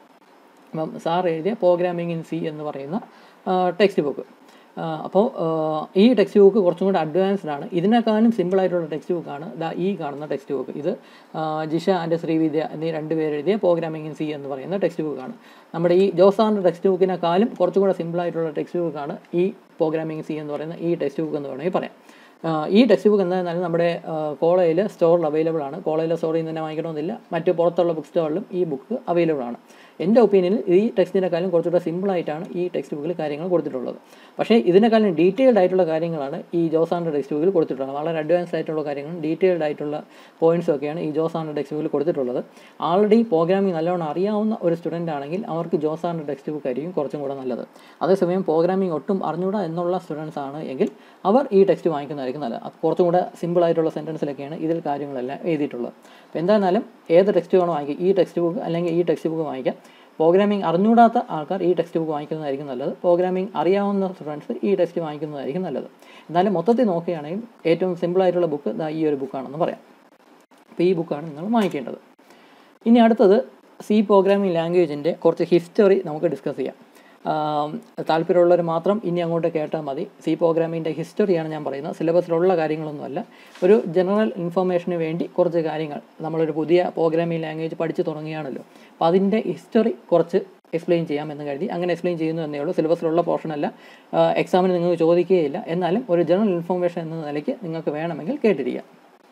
അപ്പം സാർ എഴുതിയ പ്രോഗ്രാമിംഗ് ഇൻ സി എന്ന് പറയുന്ന ടെക്സ്റ്റ് ബുക്ക് അപ്പോൾ ഈ ടെക്സ്റ്റ് ബുക്ക് കുറച്ചും കൂടി അഡ്വാൻസ്ഡ് ആണ് ഇതിനേക്കാളും സിമ്പിളായിട്ടുള്ള ടെക്സ്റ്റ് ബുക്കാണ് ദാ ഈ കാണുന്ന ടെക്സ്റ്റ് ബുക്ക് ഇത് ജിഷ ആൻഡ് ശ്രീവിദ്യ എന്നീ രണ്ട് പേര് എഴുതിയ പ്രോഗ്രാമിംഗ് ഇൻ സി എന്ന് പറയുന്ന ടെക്സ്റ്റ് ബുക്കാണ് നമ്മുടെ ഈ ജോസാറിൻ്റെ ടെക്സ്റ്റ് ബുക്കിനേക്കാളും കുറച്ചും കൂടെ സിമ്പിളായിട്ടുള്ള ടെക്സ്റ്റ് ബുക്കാണ് ഈ പ്രോഗ്രാമിംഗ് സി എന്ന് പറയുന്ന ഈ ടെക്സ്റ്റ് ബുക്ക് എന്ന് വേണമെങ്കിൽ പറയാം ഈ ടെക്സ്റ്റ് ബുക്ക് എന്തായിരുന്നാലും നമ്മുടെ കോളേജിൽ സ്റ്റോറിൽ അവൈലബിൾ ആണ് കോളേജിലെ സ്റ്റോറിൽ നിന്ന് തന്നെ വാങ്ങിക്കണമെന്നില്ല മറ്റ് പുറത്തുള്ള ബുക്ക് സ്റ്റോറിലും ഈ ബുക്ക് അവൈലബിൾ ആണ് എൻ്റെ ഒപ്പീനിയനിൽ ഈ ടെക്സ്റ്റിനെക്കാളും കുറച്ചുകൂടെ സിമ്പിളായിട്ടാണ് ഈ ടെക്സ്റ്റ് ബുക്കിൽ കാര്യങ്ങൾ കൊടുത്തിട്ടുള്ളത് പക്ഷേ ഇതിനേക്കാളും ഡീറ്റെയിൽഡ് ആയിട്ടുള്ള കാര്യങ്ങളാണ് ഈ ജോസാറിൻ്റെ ടെക്സ്റ്റ് ബുക്കിൽ കൊടുത്തിട്ടുള്ളത് വളരെ അഡ്വാൻസ്ഡ് ആയിട്ടുള്ള കാര്യങ്ങളും ഡീറ്റെയിൽഡ് ആയിട്ടുള്ള പോയിന്റ്സും ഒക്കെയാണ് ഈ ജോസാറിൻ്റെ ടെക്സ്റ്റ് ബുക്കിൽ കൊടുത്തിട്ടുള്ളത് ആൾറെഡി പ്രോഗ്രാമിംഗ് നല്ലോണം അറിയാവുന്ന ഒരു സ്റ്റുഡൻ്റ് ആണെങ്കിൽ അവർക്ക് ജോസാറിൻ്റെ ടെക്സ്റ്റ് ബുക്ക് ആയിരിക്കും കുറച്ചും കൂടെ നല്ലത് അതേസമയം പ്രോഗ്രാമിംഗ് ഒട്ടും അറിഞ്ഞുകൂടാ എന്നുള്ള സ്റ്റുഡൻസ് ആണ് എങ്കിൽ അവർ ഈ ടെക്സ്റ്റ് വാങ്ങിക്കുന്നതായിരിക്കും നല്ലത് അത് കുറച്ചും കൂടെ സിമ്പിൾ ആയിട്ടുള്ള സെൻറ്റൻസിലൊക്കെയാണ് ഇതിൽ കാര്യങ്ങളെല്ലാം എഴുതിയിട്ടുള്ളത് അപ്പോൾ എന്തായിരുന്നാലും ഏത് ടെക്സ്റ്റ് വേണം വാങ്ങിക്കുക ഈ ടെക്സ്റ്റ് ബുക്ക് അല്ലെങ്കിൽ ഈ ടെക്സ്റ്റ് ബുക്ക് വാങ്ങിക്കാം പ്രോഗ്രാമിംഗ് അറിഞ്ഞൂടാത്ത ആൾക്കാർ ഈ ടെക്സ്റ്റ് ബുക്ക് വാങ്ങിക്കുന്നതായിരിക്കും നല്ലത് പ്രോഗ്രാമിംഗ് അറിയാവുന്ന സ്റ്റുഡൻസ് ഈ ടെക്സ്റ്റ് വാങ്ങിക്കുന്നതായിരിക്കും നല്ലത് എന്നാലും മൊത്തത്തിൽ നോക്കുകയാണെങ്കിൽ ഏറ്റവും സിമ്പിളായിട്ടുള്ള ബുക്ക് ഈ ഒരു ബുക്കാണെന്ന് പറയാം അപ്പോൾ ഈ ബുക്കാണ് നിങ്ങൾ വാങ്ങിക്കേണ്ടത് ഇനി അടുത്തത് സി പ്രോഗ്രാമിംഗ് ലാംഗ്വേജിൻ്റെ കുറച്ച് ഹിസ്റ്ററി നമുക്ക് ഡിസ്കസ് ചെയ്യാം ആം, താല്പര്യമുള്ളവർ മാത്രം ഇനി അങ്ങോട്ട് കേട്ടാൽ മതി സി പ്രോഗ്രാമിൻ്റെ ഹിസ്റ്ററിയാണ് ഞാൻ പറയുന്നത് സിലബസിലുള്ള കാര്യങ്ങളൊന്നുമല്ല ഒരു ജനറൽ ഇൻഫർമേഷന് വേണ്ടി കുറച്ച് കാര്യങ്ങൾ നമ്മളൊരു പുതിയ പ്രോഗ്രാമിംഗ് ലാംഗ്വേജ് പഠിച്ചു തുടങ്ങിയാണല്ലോ അപ്പോൾ അതിൻ്റെ ഹിസ്റ്ററി കുറച്ച് എക്സ്പ്ലെയിൻ ചെയ്യാമെന്ന് കരുതി അങ്ങനെ എക്സ്പ്ലെയിൻ ചെയ്യുന്നു എന്നേ ഉള്ളൂ സിലബസിലുള്ള പോർഷൻ അല്ല എക്സാമിന് നിങ്ങൾക്ക് ചോദിക്കുകയില്ല എന്നാലും ഒരു ജനറൽ ഇൻഫർമേഷൻ എന്ന നിലയ്ക്ക് നിങ്ങൾക്ക് വേണമെങ്കിൽ കേട്ടിരിക്കുക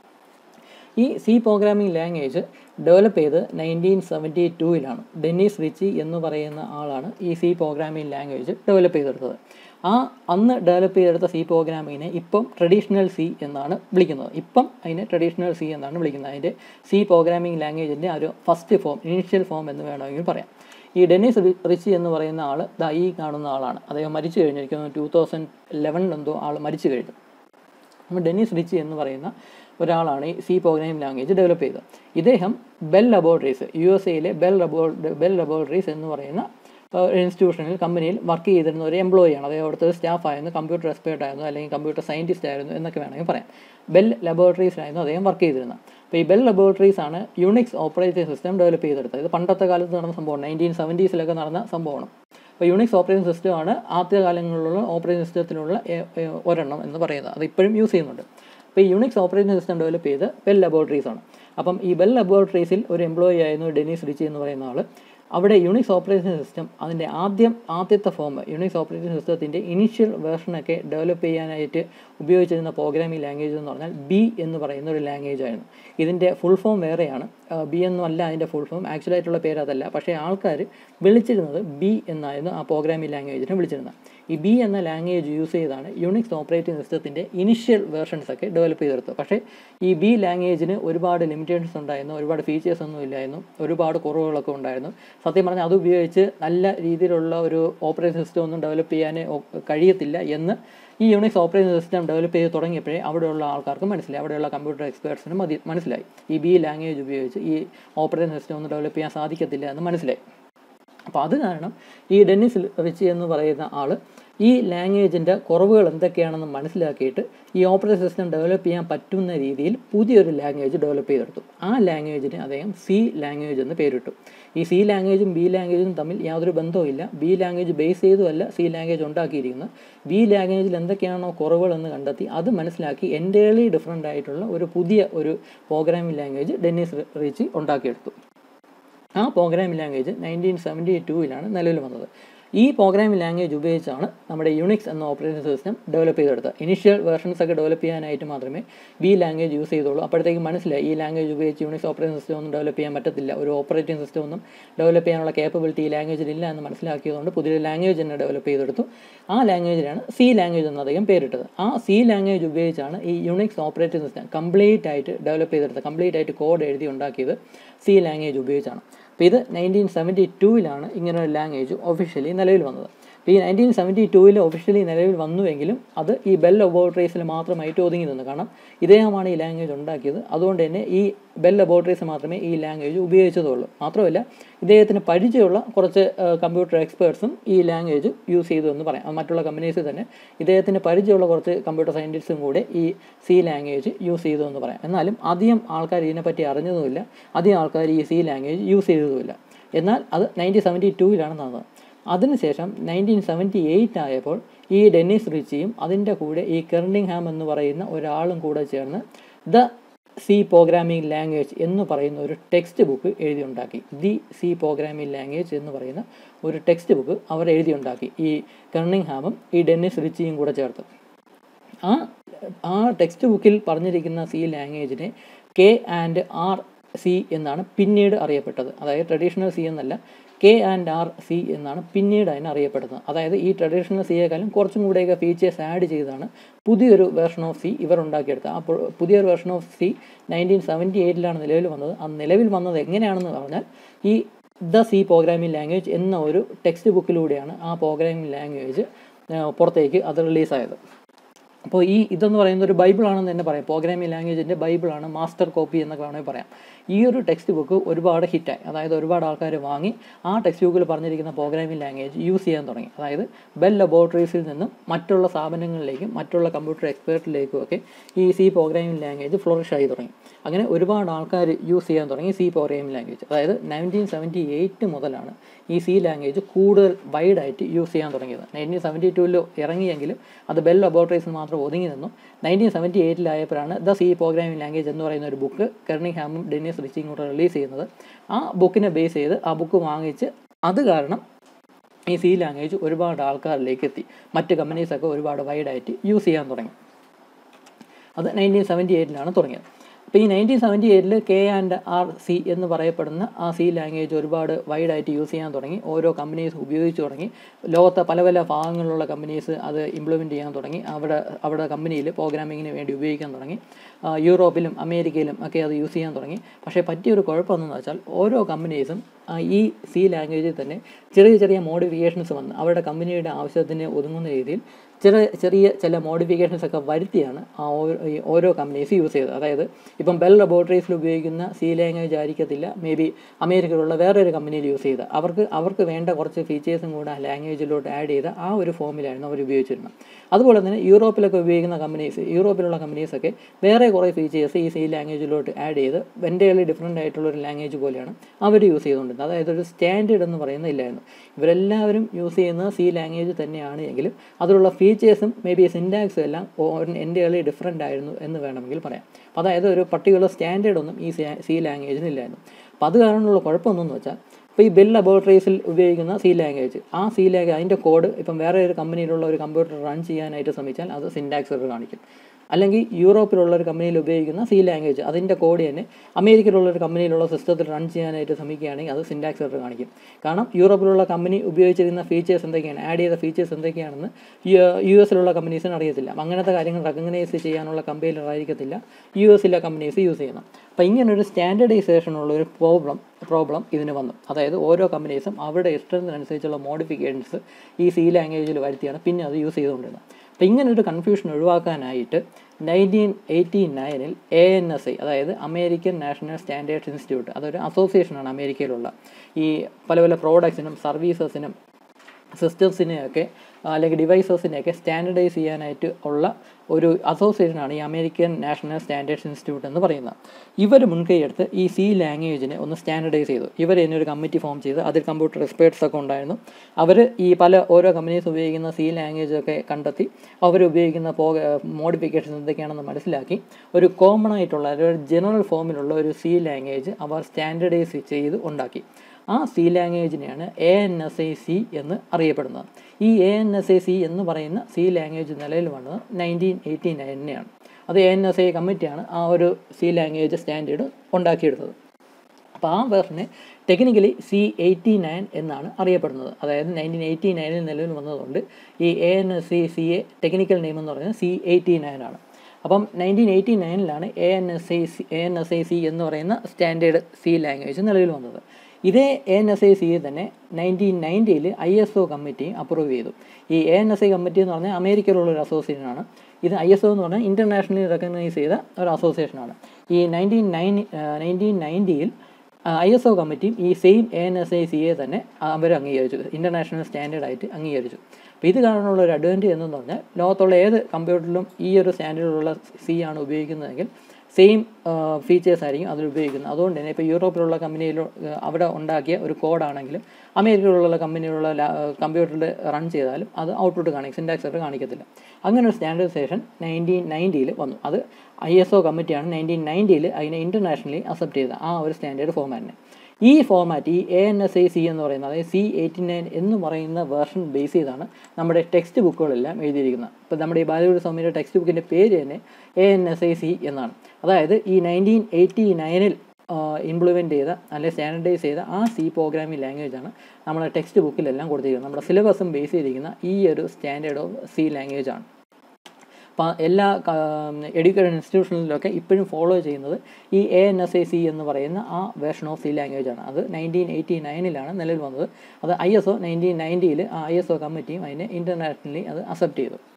ഈ സി പ്രോഗ്രാമിംഗ് ലാംഗ്വേജ് ഡെവലപ്പ് ചെയ്ത് നയൻറ്റീൻ സെവൻറ്റി ടൂവിലാണ് ഡെന്നീസ് റിച്ചി എന്ന് പറയുന്ന ആളാണ് ഈ സി പ്രോഗ്രാമിംഗ് ലാംഗ്വേജ് ഡെവലപ്പ് ചെയ്തെടുത്തത് ആ അന്ന് ഡെവലപ്പ് ചെയ്തെടുത്ത സി പ്രോഗ്രാമിങ്ങിനെ ഇപ്പം ട്രഡീഷണൽ സി എന്നാണ് വിളിക്കുന്നത് ഇപ്പം അതിനെ ട്രഡീഷണൽ സി എന്നാണ് വിളിക്കുന്നത് അതിൻ്റെ സി പ്രോഗ്രാമിംഗ് ലാംഗ്വേജിൻ്റെ ഒരു ഫസ്റ്റ് ഫോം ഇനീഷ്യൽ ഫോം എന്ന് വേണമെങ്കിൽ പറയാം ഈ ഡെന്നീസ് റി- റിച്ചി എന്ന് പറയുന്ന ആൾ ദാ ഈ കാണുന്ന ആളാണ് അദ്ദേഹം മരിച്ചു കഴിഞ്ഞു എനിക്ക് ടൂ തൗസൻഡ് ലെവനിൽ എന്തോ ആൾ മരിച്ചു കഴിഞ്ഞു അപ്പോൾ ഡെന്നിസ് റിച്ചി എന്ന് പറയുന്ന ഒരാളാണ് ഈ സി പ്രോഗ്രാമിംഗ് ലാംഗ്വേജ് ഡെവലപ്പ് ചെയ്തത് ഇദ്ദേഹം ബെൽ ലബോറട്ടറീസ് യു എസ് എയിലെ ബെൽ ലബോ ബെൽ ലബോറട്ടറീസ് എന്ന് പറയുന്ന ആ, ഒരു ഇൻസ്റ്റിറ്റ്യൂഷനിൽ കമ്പനിയിൽ വർക്ക് ചെയ്തിരുന്ന ഒരു എംപ്ലോയി ആണ് അദ്ദേഹം അവിടുത്തെ സ്റ്റാഫ് ആയിരുന്നു കമ്പ്യൂട്ടർ എക്സ്പേർട്ട് ആയിരുന്നു അല്ലെങ്കിൽ കമ്പ്യൂട്ടർ സയൻറ്റിസ്റ്റ് ആയിരുന്നു എന്നൊക്കെ വേണമെങ്കിൽ പറയാം ബെൽ ലബോറട്ടറീസിലായിരുന്നു അദ്ദേഹം വർക്ക് ചെയ്തിരുന്നത് അപ്പോൾ ഈ ബെൽ ലബോറട്ടറീസ് ആണ് യൂണിക്സ് ഓപ്പറേറ്റിംഗ് സിസ്റ്റം ഡെവലപ്പ് ചെയ്തെടുത്തത് ഇത് പണ്ടത്തെ കാലത്ത് നടന്ന സംഭവമാണ് നയൻറ്റീൻ സെവൻറ്റീസിലൊക്കെ നടന്ന സംഭവമാണ് അപ്പോൾ യൂണിക്സ് ഓപ്പറേറ്റിംഗ് സിസ്റ്റമാണ് ആദ്യ കാലങ്ങളിലുള്ള ഓപ്പറേറ്റിംഗ് സിസ്റ്റത്തിലുള്ള ഏ- ഏ- ഒരെണ്ണം എന്ന് പറയുന്നത് അത് ഇപ്പോഴും യൂസ് ചെയ്യുന്നുണ്ട് അപ്പോൾ ഈ യൂണിക്സ് ഓപ്പറേറ്റിംഗ് സിസ്റ്റം ഡെവലപ്പ് ചെയ്ത് ബെൽ ലബോറട്ടറീസ് ആണ് അപ്പം ഈ ബെൽ ലബോറട്ടറീസിൽ ഒരു എംപ്ലോയി ആയിരുന്നു ഡെനീസ് റിച്ചി എന്ന് പറയുന്ന ആൾ അവിടെ യൂണിക്സ് ഓപ്പറേറ്റിംഗ് സിസ്റ്റം അതിൻ്റെ ആദ്യം ആദ്യത്തെ ഫോം യൂണിക്സ് ഓപ്പറേറ്റിംഗ് സിസ്റ്റത്തിൻ്റെ ഇനീഷ്യൽ വേർഷനൊക്കെ ഡെവലപ്പ് ചെയ്യാനായിട്ട് ഉപയോഗിച്ചിരുന്ന പ്രോഗ്രാമിംഗ് ലാംഗ്വേജ് എന്ന് പറഞ്ഞാൽ ബി എന്ന് പറയുന്ന ഒരു ലാംഗ്വേജ് ആയിരുന്നു ഇതിൻ്റെ ഫുൾ ഫോം വേറെയാണ് ബി എന്നും അല്ല അതിൻ്റെ ഫുൾ ഫോം ആക്ച്വൽ ആയിട്ടുള്ള പേര് അതല്ല പക്ഷേ ആൾക്കാർ വിളിച്ചിരുന്നത് ബി എന്നായിരുന്നു ആ പ്രോഗ്രാമിംഗ് ലാംഗ്വേജിനെ വിളിച്ചിരുന്നത് ഈ ബി എന്ന ലാംഗ്വേജ് യൂസ് ചെയ്താണ് യൂണിക്സ് ഓപ്പറേറ്റിംഗ് സിസ്റ്റത്തിൻ്റെ ഇനിഷ്യൽ വേർഷൻസ് ഒക്കെ ഡെവലപ്പ് ചെയ്തെടുത്തത് പക്ഷേ ഈ ബി ലാംഗ്വേജിന് ഒരുപാട് ലിമിറ്റേഷൻസ് ഉണ്ടായിരുന്നു ഒരുപാട് ഫീച്ചേഴ്സ് ഒന്നും ഇല്ലായിരുന്നു ഒരുപാട് കുറവുകളൊക്കെ ഉണ്ടായിരുന്നു സത്യം പറഞ്ഞാൽ അത് ഉപയോഗിച്ച് നല്ല രീതിയിലുള്ള ഒരു ഓപ്പറേറ്റിംഗ് സിസ്റ്റം ഒന്നും ഡെവലപ്പ് ചെയ്യാൻ കഴിയത്തില്ല എന്ന് ഈ യൂണിക്സ് ഓപ്പറേറ്റിംഗ് സിസ്റ്റം ഡെവലപ്പ് ചെയ്ത് തുടങ്ങിയപ്പോഴേ അവിടെയുള്ള ആൾക്കാർക്ക് മനസ്സിലായി അവിടെയുള്ള കമ്പ്യൂട്ടർ എക്സ്പേർട്സിന് മതി മനസ്സിലായി ഈ ബി ലാംഗ്വേജ് ഉപയോഗിച്ച് ഈ ഓപ്പറേറ്റിംഗ് സിസ്റ്റം ഒന്നും ഡെവലപ്പ് ചെയ്യാൻ സാധിക്കത്തില്ല എന്ന് മനസ്സിലായി അപ്പോൾ അത് കാരണം ഈ ഡെന്നിസ് റിച്ചി എന്ന് പറയുന്ന ആൾ ഈ ലാംഗ്വേജിൻ്റെ കുറവുകൾ എന്തൊക്കെയാണെന്ന് മനസ്സിലാക്കിയിട്ട് ഈ ഓപ്പറേറ്റിംഗ് സിസ്റ്റം ഡെവലപ്പ് ചെയ്യാൻ പറ്റുന്ന രീതിയിൽ പുതിയൊരു ലാംഗ്വേജ് ഡെവലപ്പ് ചെയ്തെടുത്തു ആ ലാംഗ്വേജിന് അദ്ദേഹം സി ലാംഗ്വേജ് എന്ന് പേരിട്ടു ഈ സി ലാംഗ്വേജും ബി ലാംഗ്വേജും തമ്മിൽ യാതൊരു ബന്ധവുമില്ല ബി ലാംഗ്വേജ് ബേസ് ചെയ്തുമല്ല സി ലാംഗ്വേജ് ഉണ്ടാക്കിയിരിക്കുന്നത് ബി ലാംഗ്വേജിൽ എന്തൊക്കെയാണോ കുറവുകൾ എന്ന് കണ്ടെത്തി അത് മനസ്സിലാക്കി എൻ്റയർലി ഡിഫറെൻ്റ് ആയിട്ടുള്ള ഒരു പുതിയ ഒരു പ്രോഗ്രാമിംഗ് ലാംഗ്വേജ് ഡെന്നിസ് റിച്ചി ഉണ്ടാക്കിയെടുത്തു ആ പ്രോഗ്രാമിംഗ് ലാംഗ്വേജ് നയൻറ്റീൻ സെവൻറ്റി ടൂവിലാണ് നിലവിൽ വന്നത് ഈ പ്രോഗ്രാമിംഗ് ലാംഗ്വേജ് ഉപയോഗിച്ചാണ് നമ്മുടെ യൂണിക്സ് എന്ന ഓപ്പറേറ്റിംഗ് സിസ്റ്റം ഡെവലപ്പ് ചെയ്തെടുത്തത് ഇനിഷ്യൽ വേർഷൻസ് ഒക്കെ ഡെവലപ്പ് ചെയ്യാനായിട്ട് മാത്രമേ ബി ലാംഗ്വേജ് യൂസ് ചെയ്തോളൂ അപ്പോഴത്തേക്ക് മനസ്സിലായി ഈ ലാംഗ്വേജ് ഉപയോഗിച്ച് യൂണിക്സ് ഓപ്പറേറ്റിംഗ് സിസ്റ്റം ഒന്നും ഡെവലപ്പ് ചെയ്യാൻ പറ്റത്തില്ല ഒരു ഓപ്പറേറ്റിംഗ് സിസ്റ്റം ഒന്നും ഡെവലപ്പ് ചെയ്യാനുള്ള കേപ്പബിലിറ്റി ഈ ലാംഗ്വേജിൽ ഇല്ല എന്ന് മനസ്സിലാക്കിയതുകൊണ്ട് പുതിയൊരു ലാംഗ്വേജ് തന്നെ ഡെവലപ്പ് ചെയ്തെടുത്തു ആ ലാംഗ്വേജിലാണ് സി ലാംഗ്വേജ് എന്ന് അദ്ദേഹം പേരിട്ടത് ആ സി ലാംഗ്വേജ് ഉപയോഗിച്ചാണ് ഈ യൂണിക്സ് ഓപ്പറേറ്റിംഗ് സിസ്റ്റം കംപ്ലീറ്റ് ആയിട്ട് ഡെവലപ്പ് ചെയ്തെടുത്തത് കംപ്ലീറ്റ് ആയിട്ട് കോഡ് എഴുതി ഉണ്ടാക്കിയത് സി ലാംഗ്വേജ് ഉപയോഗിച്ചാണ് അപ്പോൾ ഇത് നയൻറ്റീൻ സെവൻറ്റി ടൂവിലാണ് ഇങ്ങനെ ഒരു ലാംഗ്വേജ് ഒഫീഷ്യലി നിലവിൽ വന്നത് ഈ നയൻറ്റീൻ സെവൻറ്റി ടൂവിൽ ഒഫീഷ്യലി നിലവിൽ വന്നുവെങ്കിലും അത് ഈ ബെൽ ലബോറട്ടറീസിൽ മാത്രമായിട്ട് ഒതുങ്ങി നിന്നു കാരണം ഇദ്ദേഹമാണ് ഈ ലാംഗ്വേജ് ഉണ്ടാക്കിയത് അതുകൊണ്ട് തന്നെ ഈ ബെൽ ലബോറട്ടറീസ് മാത്രമേ ഈ ലാംഗ്വേജ് ഉപയോഗിച്ചതുള്ളൂ മാത്രമല്ല ഇദ്ദേഹത്തിന് പരിചയമുള്ള കുറച്ച് കമ്പ്യൂട്ടർ എക്സ്പേർട്സും ഈ ലാംഗ്വേജ് യൂസ് ചെയ്തു എന്ന് പറയാം മറ്റുള്ള കമ്പനീസിൽ തന്നെ ഇദ്ദേഹത്തിന് പരിചയമുള്ള കുറച്ച് കമ്പ്യൂട്ടർ സയൻറ്റിസ്റ്റും കൂടെ ഈ സി ലാംഗ്വേജ് യൂസ് ചെയ്തു എന്ന് പറയാം എന്നാലും അധികം ആൾക്കാർ ഇതിനെപ്പറ്റി അറിഞ്ഞതുമില്ല അധികം ആൾക്കാർ ഈ സി ലാംഗ്വേജ് യൂസ് ചെയ്തതുമില്ല എന്നാൽ അത് നയൻറ്റീൻ സെവൻറ്റി ടൂവിലാണ് നടന്നത് അതിനുശേഷം നയൻറ്റീൻ സെവൻറ്റി എയ്റ്റ് ആയപ്പോൾ ഈ ഡെന്നിസ് റിച്ചിയും അതിൻ്റെ കൂടെ ഈ കെർണിംഗ്ഹാം എന്ന് പറയുന്ന ഒരാളും കൂടെ ചേർന്ന് ദ സി പ്രോഗ്രാമിംഗ് ലാംഗ്വേജ് എന്ന് പറയുന്ന ഒരു ടെക്സ്റ്റ് ബുക്ക് എഴുതിയുണ്ടാക്കി ദി സി പ്രോഗ്രാമിംഗ് ലാംഗ്വേജ് എന്ന് പറയുന്ന ഒരു ടെക്സ്റ്റ് ബുക്ക് അവർ എഴുതിയുണ്ടാക്കി ഈ കെർണിംഗ്ഹാമും ഈ ഡെന്നിസ് റിച്ചിയും കൂടെ ചേർത്ത് ആ ആ ടെക്സ്റ്റ് ബുക്കിൽ പറഞ്ഞിരിക്കുന്ന സി ലാംഗ്വേജിനെ കെ ആൻഡ് ആർ സി എന്നാണ് പിന്നീട് അറിയപ്പെട്ടത് അതായത് ട്രഡീഷണൽ സി എന്നല്ല കെ ആൻഡ് ആർ സി എന്നാണ് പിന്നീട് അതിനെ അറിയപ്പെടുന്നത് അതായത് ഈ ട്രഡീഷണൽ സിയേക്കാളും കുറച്ചും കൂടെയൊക്കെ ഫീച്ചേഴ്സ് ആഡ് ചെയ്താണ് പുതിയൊരു വേർഷൻ ഓഫ് സി ഇവർ ഉണ്ടാക്കിയെടുത്തത് അപ്പോൾ പുതിയൊരു version of C nineteen seventy എയ്റ്റിലാണ് നിലവിൽ വന്നത് ആ നിലവിൽ വന്നത് എങ്ങനെയാണെന്ന് പറഞ്ഞാൽ ഈ ദ സി പ്രോഗ്രാമിംഗ് ലാംഗ്വേജ് എന്ന ഒരു ടെക്സ്റ്റ് ബുക്കിലൂടെയാണ് ആ പ്രോഗ്രാമിംഗ് ലാംഗ്വേജ് പുറത്തേക്ക് അത് റിലീസായത് അപ്പോൾ ഈ ഇതെന്ന് പറയുന്ന ഒരു ബൈബിളാണെന്ന് തന്നെ പറയാം പ്രോഗ്രാമിംഗ് ലാംഗ്വേജിൻ്റെ ബൈബിളാണ് മാസ്റ്റർ കോപ്പി എന്നൊക്കെ വേണമെങ്കിൽ പറയാം ഈ ഒരു ടെക്സ്റ്റ് ബുക്ക് ഒരുപാട് ഹിറ്റായി അതായത് ഒരുപാട് ആൾക്കാർ വാങ്ങി ആ ടെക്സ്റ്റ് ബുക്കിൽ പറഞ്ഞിരിക്കുന്ന പ്രോഗ്രാമിംഗ് ലാംഗ്വേജ് യൂസ് ചെയ്യാൻ തുടങ്ങി അതായത് ബെൽ ലബോറട്ടറീസിൽ നിന്നും മറ്റുള്ള സ്ഥാപനങ്ങളിലേക്കും മറ്റുള്ള കമ്പ്യൂട്ടർ എക്സ്പേർട്ടിലേക്കും ഒക്കെ ഈ സി പ്രോഗ്രാമിംഗ് ലാംഗ്വേജ് ഫ്ലോറിഷ് ആയി തുടങ്ങി അങ്ങനെ ഒരുപാട് ആൾക്കാർ യൂസ് ചെയ്യാൻ തുടങ്ങി സി പ്രോഗ്രാമിംഗ് ലാംഗ്വേജ് അതായത് നയൻറ്റീൻ സെവൻറ്റി എയ്റ്റ് മുതലാണ് ഈ സി ലാംഗ്വേജ് കൂടുതൽ വൈഡായിട്ട് യൂസ് ചെയ്യാൻ തുടങ്ങിയത് നയൻറ്റീൻ സെവൻറ്റി ടൂവിൽ ഇറങ്ങിയെങ്കിലും അത് ബെൽ ലബോറട്ടറീസിൽ മാത്രം ഒതുങ്ങി നിന്നു നയൻറ്റീൻ സെവൻറ്റി എയ്റ്റിലായപ്പോഴാണ് ദ സി പ്രോഗ്രാമിംഗ് ലാംഗ്വേജ് എന്ന് പറയുന്ന ഒരു ബുക്ക് കെർണിംഗ് ഹാമും ഡെന്നിസ് റിച്ചിങ് കൂടെ റിലീസ് ചെയ്യുന്നത് ആ ബുക്കിനെ ബേസ് ചെയ്ത് ആ ബുക്ക് വാങ്ങിച്ച് അത് കാരണം ഈ സി ലാംഗ്വേജ് ഒരുപാട് ആൾക്കാരിലേക്ക് എത്തി മറ്റ് കമ്പനീസൊക്കെ ഒരുപാട് വൈഡായിട്ട് യൂസ് ചെയ്യാൻ തുടങ്ങി അത് നയൻറ്റീൻ സെവൻറ്റി എയ്റ്റിലാണ് തുടങ്ങിയത് അപ്പോൾ ഈ നയൻറ്റീൻ സെവൻറ്റി എയ്റ്റിൽ കെ ആൻഡ് ആർ സി എന്ന് പറയപ്പെടുന്ന ആ സി ലാംഗ്വേജ് ഒരുപാട് വൈഡായിട്ട് യൂസ് ചെയ്യാൻ തുടങ്ങി ഓരോ കമ്പനീസ് ഉപയോഗിച്ച് തുടങ്ങി ലോകത്തെ പല പല ഭാഗങ്ങളിലുള്ള കമ്പനീസ് അത് ഇംപ്ലിമെൻറ്റ് ചെയ്യാൻ തുടങ്ങി അവിടെ അവിടെ കമ്പനിയിൽ പ്രോഗ്രാമിങ്ങിന് വേണ്ടി ഉപയോഗിക്കാൻ തുടങ്ങി ആ, യൂറോപ്പിലും അമേരിക്കയിലും ഒക്കെ അത് യൂസ് ചെയ്യാൻ തുടങ്ങി പക്ഷേ പറ്റിയൊരു കുഴപ്പമെന്ന് വെച്ചാൽ ഓരോ കമ്പനീസും ആ, ഈ സി ലാംഗ്വേജിൽ തന്നെ ചെറിയ ചെറിയ മോഡിഫിക്കേഷൻസ് വന്ന് അവരുടെ കമ്പനിയുടെ ആവശ്യത്തിന് ഒതുങ്ങുന്ന രീതിയിൽ ചെറിയ ചെറിയ ചില മോഡിഫിക്കേഷൻസ് ഒക്കെ വരുത്തിയാണ് ആ ഓരോ ഈ ഓരോ കമ്പനീസ് യൂസ് ചെയ്തത് അതായത് ഇപ്പം ബെൽ ലബോറട്ടറീസിൽ ഉപയോഗിക്കുന്ന സി ലാംഗ്വേജ് ആയിരിക്കത്തില്ല മേ ബി അമേരിക്കയിലുള്ള വേറൊരു കമ്പനിയിൽ യൂസ് ചെയ്ത് അവർക്ക് അവർക്ക് വേണ്ട കുറച്ച് ഫീച്ചേഴ്സും കൂടെ ആ ലാംഗ്വേജിലോട്ട് ആഡ് ചെയ്ത് ആ ഒരു ഫോമിലായിരുന്നു അവർ ഉപയോഗിച്ചിരുന്നത് അതുപോലെ തന്നെ യൂറോപ്പിലൊക്കെ ഉപയോഗിക്കുന്ന കമ്പനീസ് യൂറോപ്പിലുള്ള കമ്പനീസൊക്കെ വേറെ കുറേ ഫീച്ചേഴ്സ് ഈ സി ലാംഗ്വേജിലോട്ട് ആഡ് ചെയ്ത് എൻ്റയർലി ഡിഫറെൻ്റ് ആയിട്ടുള്ള ഒരു ലാംഗ്വേജ് പോലെയാണ് അവർ യൂസ് ചെയ്തുകൊണ്ടിരുന്നത് അതായത് ഒരു സ്റ്റാൻഡേർഡ് എന്ന് പറയുന്നത് ഇല്ലായിരുന്നു ഇവരെല്ലാവരും യൂസ് ചെയ്യുന്നത് സി ലാംഗ്വേജ് തന്നെയാണ് എങ്കിലും അതിലുള്ള ഫീച്ചേഴ്സും മേ ബി സിൻറ്റാക്സും എല്ലാം എൻ്റയർലി ഡിഫറെൻ്റ് ആയിരുന്നു എന്ന് വേണമെങ്കിൽ പറയാം അപ്പോൾ അതായത് ഒരു പർട്ടിക്കുലർ സ്റ്റാൻഡേർഡ് ഒന്നും ഈ സി ലാംഗ്വേജിന് ഇല്ലായിരുന്നു അപ്പോൾ അത് കാരണമുള്ള കുഴപ്പമൊന്നും വെച്ചാൽ ഇപ്പോൾ ഈ ബിൽ ലബോറട്ടറീസിൽ ഉപയോഗിക്കുന്ന സി ലാംഗ്വേജ് ആ സി ലാംഗ്വേജ് അതിൻ്റെ കോഡ് ഇപ്പം വേറെ ഒരു കമ്പനിയിലുള്ള ഒരു കമ്പ്യൂട്ടർ റൺ ചെയ്യാനായിട്ട് ശ്രമിച്ചാൽ അത് സിൻറ്റാക്സ് എറർ കാണിക്കും അല്ലെങ്കിൽ യൂറോപ്പിലുള്ള ഒരു കമ്പനിയിൽ ഉപയോഗിക്കുന്ന സി ലാംഗ്വേജ് അതിൻ്റെ കോഡ് തന്നെ അമേരിക്കയിലുള്ള ഒരു കമ്പനിയിലുള്ള സിസ്റ്റത്തിൽ റൺ ചെയ്യാനായിട്ട് ശ്രമിക്കുകയാണെങ്കിൽ അത് സിൻറ്റാക്സ് എറർ കാണിക്കും കാരണം യൂറോപ്പിലുള്ള കമ്പനി ഉപയോഗിച്ചിരുന്ന ഫീച്ചേഴ്സ് എന്തൊക്കെയാണ് ആഡ് ചെയ്ത ഫീച്ചേഴ്സ് എന്തൊക്കെയാണെന്ന് യു എസിലുള്ള കമ്പനീസിന് അറിയത്തില്ല അങ്ങനത്തെ കാര്യങ്ങൾ റെക്കഗ്നൈസ് ചെയ്യാനുള്ള കമ്പൈലർ ആയിരിക്കത്തില്ല യു എസിലെ കമ്പനീസ് യൂസ് ചെയ്യുന്നത് അപ്പോൾ ഇങ്ങനൊരു സ്റ്റാൻഡർഡൈസേഷൻ ഉള്ള ഒരു പ്രോബ്ലം പ്രോബ്ലം ഇതിന് വന്നു അതായത് ഓരോ കമ്പനീസും അവരുടെ ഇഷ്ടത്തിനനുസരിച്ചുള്ള മോഡിഫിക്കേഷൻസ് ഈ സി ലാംഗ്വേജിൽ വരുത്തിയാണ് പിന്നെ അത് യൂസ് ചെയ്തുകൊണ്ടിരുന്നത് അപ്പോൾ ഇങ്ങനെ ഒരു കൺഫ്യൂഷൻ ഒഴിവാക്കാനായിട്ട് നയൻറ്റീൻ എയ്റ്റി നയനിൽ എ എൻ എസ് ഐ അതായത് അമേരിക്കൻ നാഷണൽ സ്റ്റാൻഡേർഡ്സ് ഇൻസ്റ്റിറ്റ്യൂട്ട് അതൊരു അസോസിയേഷനാണ് അമേരിക്കയിലുള്ള ഈ പല പല പ്രോഡക്ട്സിനും സർവീസസിനും സിസ്റ്റംസിനെയൊക്കെ അല്ലെങ്കിൽ ഡിവൈസസിനെയൊക്കെ സ്റ്റാൻഡർഡൈസ് ചെയ്യാനായിട്ട് ഉള്ള ഒരു അസോസിയേഷനാണ് ഈ അമേരിക്കൻ നാഷണൽ സ്റ്റാൻഡേർഡ്സ് ഇൻസ്റ്റിറ്റ്യൂട്ട് എന്ന് പറയുന്നത് ഇവർ മുൻകൈയെടുത്ത് ഈ സി ലാംഗ്വേജിനെ ഒന്ന് സ്റ്റാൻഡർഡൈസ് ചെയ്തു ഇവർ തന്നെ ഒരു കമ്മിറ്റി ഫോം ചെയ്ത് അതിൽ കമ്പ്യൂട്ടർ എക്സ്പേർട്സ് ഒക്കെ ഉണ്ടായിരുന്നു അവർ ഈ പല ഓരോ കമ്പനീസ് ഉപയോഗിക്കുന്ന സി ലാംഗ്വേജ് ഒക്കെ കണ്ടെത്തി അവർ ഉപയോഗിക്കുന്ന പോ മോഡിഫിക്കേഷൻസ് എന്തൊക്കെയാണെന്ന് മനസ്സിലാക്കി ഒരു കോമൺ ആയിട്ടുള്ള ഒരു ജനറൽ ഫോമിലുള്ള ഒരു സി ലാംഗ്വേജ് അവർ സ്റ്റാൻഡർഡൈസ് ചെയ്ത് ഉണ്ടാക്കി ആ സി ലാംഗ്വേജിനെയാണ് A N S I C എന്ന് അറിയപ്പെടുന്നത് ഈ A N S I C എന്ന് പറയുന്ന സി ലാംഗ്വേജ് നിലയിൽ വന്നത് നയൻറ്റീൻ എയ്റ്റി നയനിനെയാണ് അത് എ എൻ എസ് ഐ കമ്മിറ്റിയാണ് ആ ഒരു സി ലാംഗ്വേജ് സ്റ്റാൻഡേർഡ് ഉണ്ടാക്കിയെടുത്തത് അപ്പോൾ ആ വേർഷനെ ടെക്നിക്കലി സി എയ്റ്റി നയൻ എന്നാണ് അറിയപ്പെടുന്നത് അതായത് നയൻറ്റീൻ എയ്റ്റി നയനിൽ നിലവിൽ വന്നതുകൊണ്ട് ഈ A N S C C A technical name എന്ന് പറയുന്നത് സി എയ്റ്റി നയൻ ആണ് അപ്പം നയൻറ്റീൻ എയ്റ്റി നയനിലാണ് A N S I C A N S I C എന്ന് പറയുന്ന സ്റ്റാൻഡേർഡ് സി ലാംഗ്വേജ് നിലവിൽ വന്നത് ഇതേ A N S I C തന്നെ നയൻറ്റീൻ നയൻറ്റിയിൽ I S O committee approve ചെയ്തു ഈ A N S I committee എന്ന് പറഞ്ഞാൽ അമേരിക്കയിലുള്ള ഒരു അസോസിയേഷനാണ് ഇത് ഐ എസ് ഒ എന്ന് പറഞ്ഞാൽ ഇൻ്റർനാഷണലി റെക്കഗ്നൈസ് ചെയ്ത ഒരു അസോസിയേഷനാണ് ഈ നയൻറ്റീൻ നയൻ നയൻറ്റീൻ നയൻറ്റിയിൽ ഐ എസ് ഒ കമ്മിറ്റിയും ഈ same A N S I C A തന്നെ അവർ അംഗീകരിച്ചു ഇൻ്റർനാഷണൽ സ്റ്റാൻഡേർഡായിട്ട് അംഗീകരിച്ചു അപ്പോൾ ഇത് കാരണമുള്ള ഒരു അഡ്വാൻറ്റേജ് എന്ന് പറഞ്ഞാൽ ലോകത്തുള്ള ഏത് കമ്പ്യൂട്ടറിലും ഈ ഒരു സ്റ്റാൻഡേർഡിലുള്ള സി ആണ് ഉപയോഗിക്കുന്നതെങ്കിൽ സെയിം ഫീച്ചേഴ്സ് ആയിരിക്കും അതിൽ ഉപയോഗിക്കുന്നത് അതുകൊണ്ട് തന്നെ ഇപ്പോൾ യൂറോപ്പിലുള്ള കമ്പനിയിൽ അവിടെ ഉണ്ടാക്കിയ ഒരു കോഡാണെങ്കിലും അമേരിക്കയിലുള്ള കമ്പനിയിലുള്ള കമ്പ്യൂട്ടറിൽ റൺ ചെയ്താലും അത് ഔട്ട്പുട്ട് കാണിക്കും സിൻറ്റാക്സ് ഒക്കെ കാണിക്കത്തില്ല അങ്ങനെ ഒരു സ്റ്റാൻഡർഡൈസേഷൻ നയൻറ്റീൻ നയൻറ്റിയിൽ വന്നു അത് ഐ എസ് ഒ കമ്മിറ്റിയാണ് നയൻറ്റീൻ നയൻറ്റിയിൽ അതിനെ ഇൻ്റർനാഷണലി അക്സെപ്റ്റ് ചെയ്ത ആ ഒരു സ്റ്റാൻഡേർഡ് ഫോമാറ്റിനെ ഈ ഫോമാറ്റ് ഈ A N S I C എന്ന് പറയുന്നത് അതായത് സി എയ്റ്റി നയൻ എന്ന് പറയുന്ന വേർഷൻ ബേസ് ചെയ്താണ് നമ്മുടെ ടെക്സ്റ്റ് ബുക്കുകളെല്ലാം എഴുതിയിരിക്കുന്നത് ഇപ്പോൾ നമ്മുടെ ഈ ബാലഗുരു സ്വാമിയുടെ ടെക്സ്റ്റ് ബുക്കിൻ്റെ പേര് തന്നെ A N S I C എന്നാണ് അതായത് ഈ നയൻറ്റീൻ എയ്റ്റി നയനിൽ ഇംപ്ലിമെൻറ്റ് ചെയ്ത അല്ലെങ്കിൽ സ്റ്റാൻഡർഡൈസ് ചെയ്ത ആ സി പ്രോഗ്രാമിംഗ് ലാംഗ്വേജാണ് നമ്മുടെ ടെക്സ്റ്റ് ബുക്കിലെല്ലാം കൊടുത്തിരിക്കുന്നത് നമ്മുടെ സിലബസും ബേസ് ചെയ്തിരിക്കുന്ന ഈ ഒരു സ്റ്റാൻഡേർഡ് ഓഫ് സി ലാംഗ്വേജ് ആണ് അപ്പോൾ എല്ലാ എഡ്യൂക്കേഷൻ ഇൻസ്റ്റിറ്റ്യൂഷനിലൊക്കെ ഇപ്പോഴും ഫോളോ ചെയ്യുന്നത് ഈ A N S I C എന്ന് പറയുന്ന ആ വേർഷൻ ഓഫ് സി ലാംഗ്വേജ് ആണ് അത് നയൻറ്റീൻ എയ്റ്റി നയനിലാണ് നിലവിൽ വന്നത് അത് ഐ എസ് ഒ നയൻറ്റീൻ നയൻറ്റിയിൽ ആ ഐ എസ് ഒ കമ്മിറ്റിയും അതിനെ ഇൻ്റർനാഷണലി അത് അക്സെപ്റ്റ് ചെയ്തു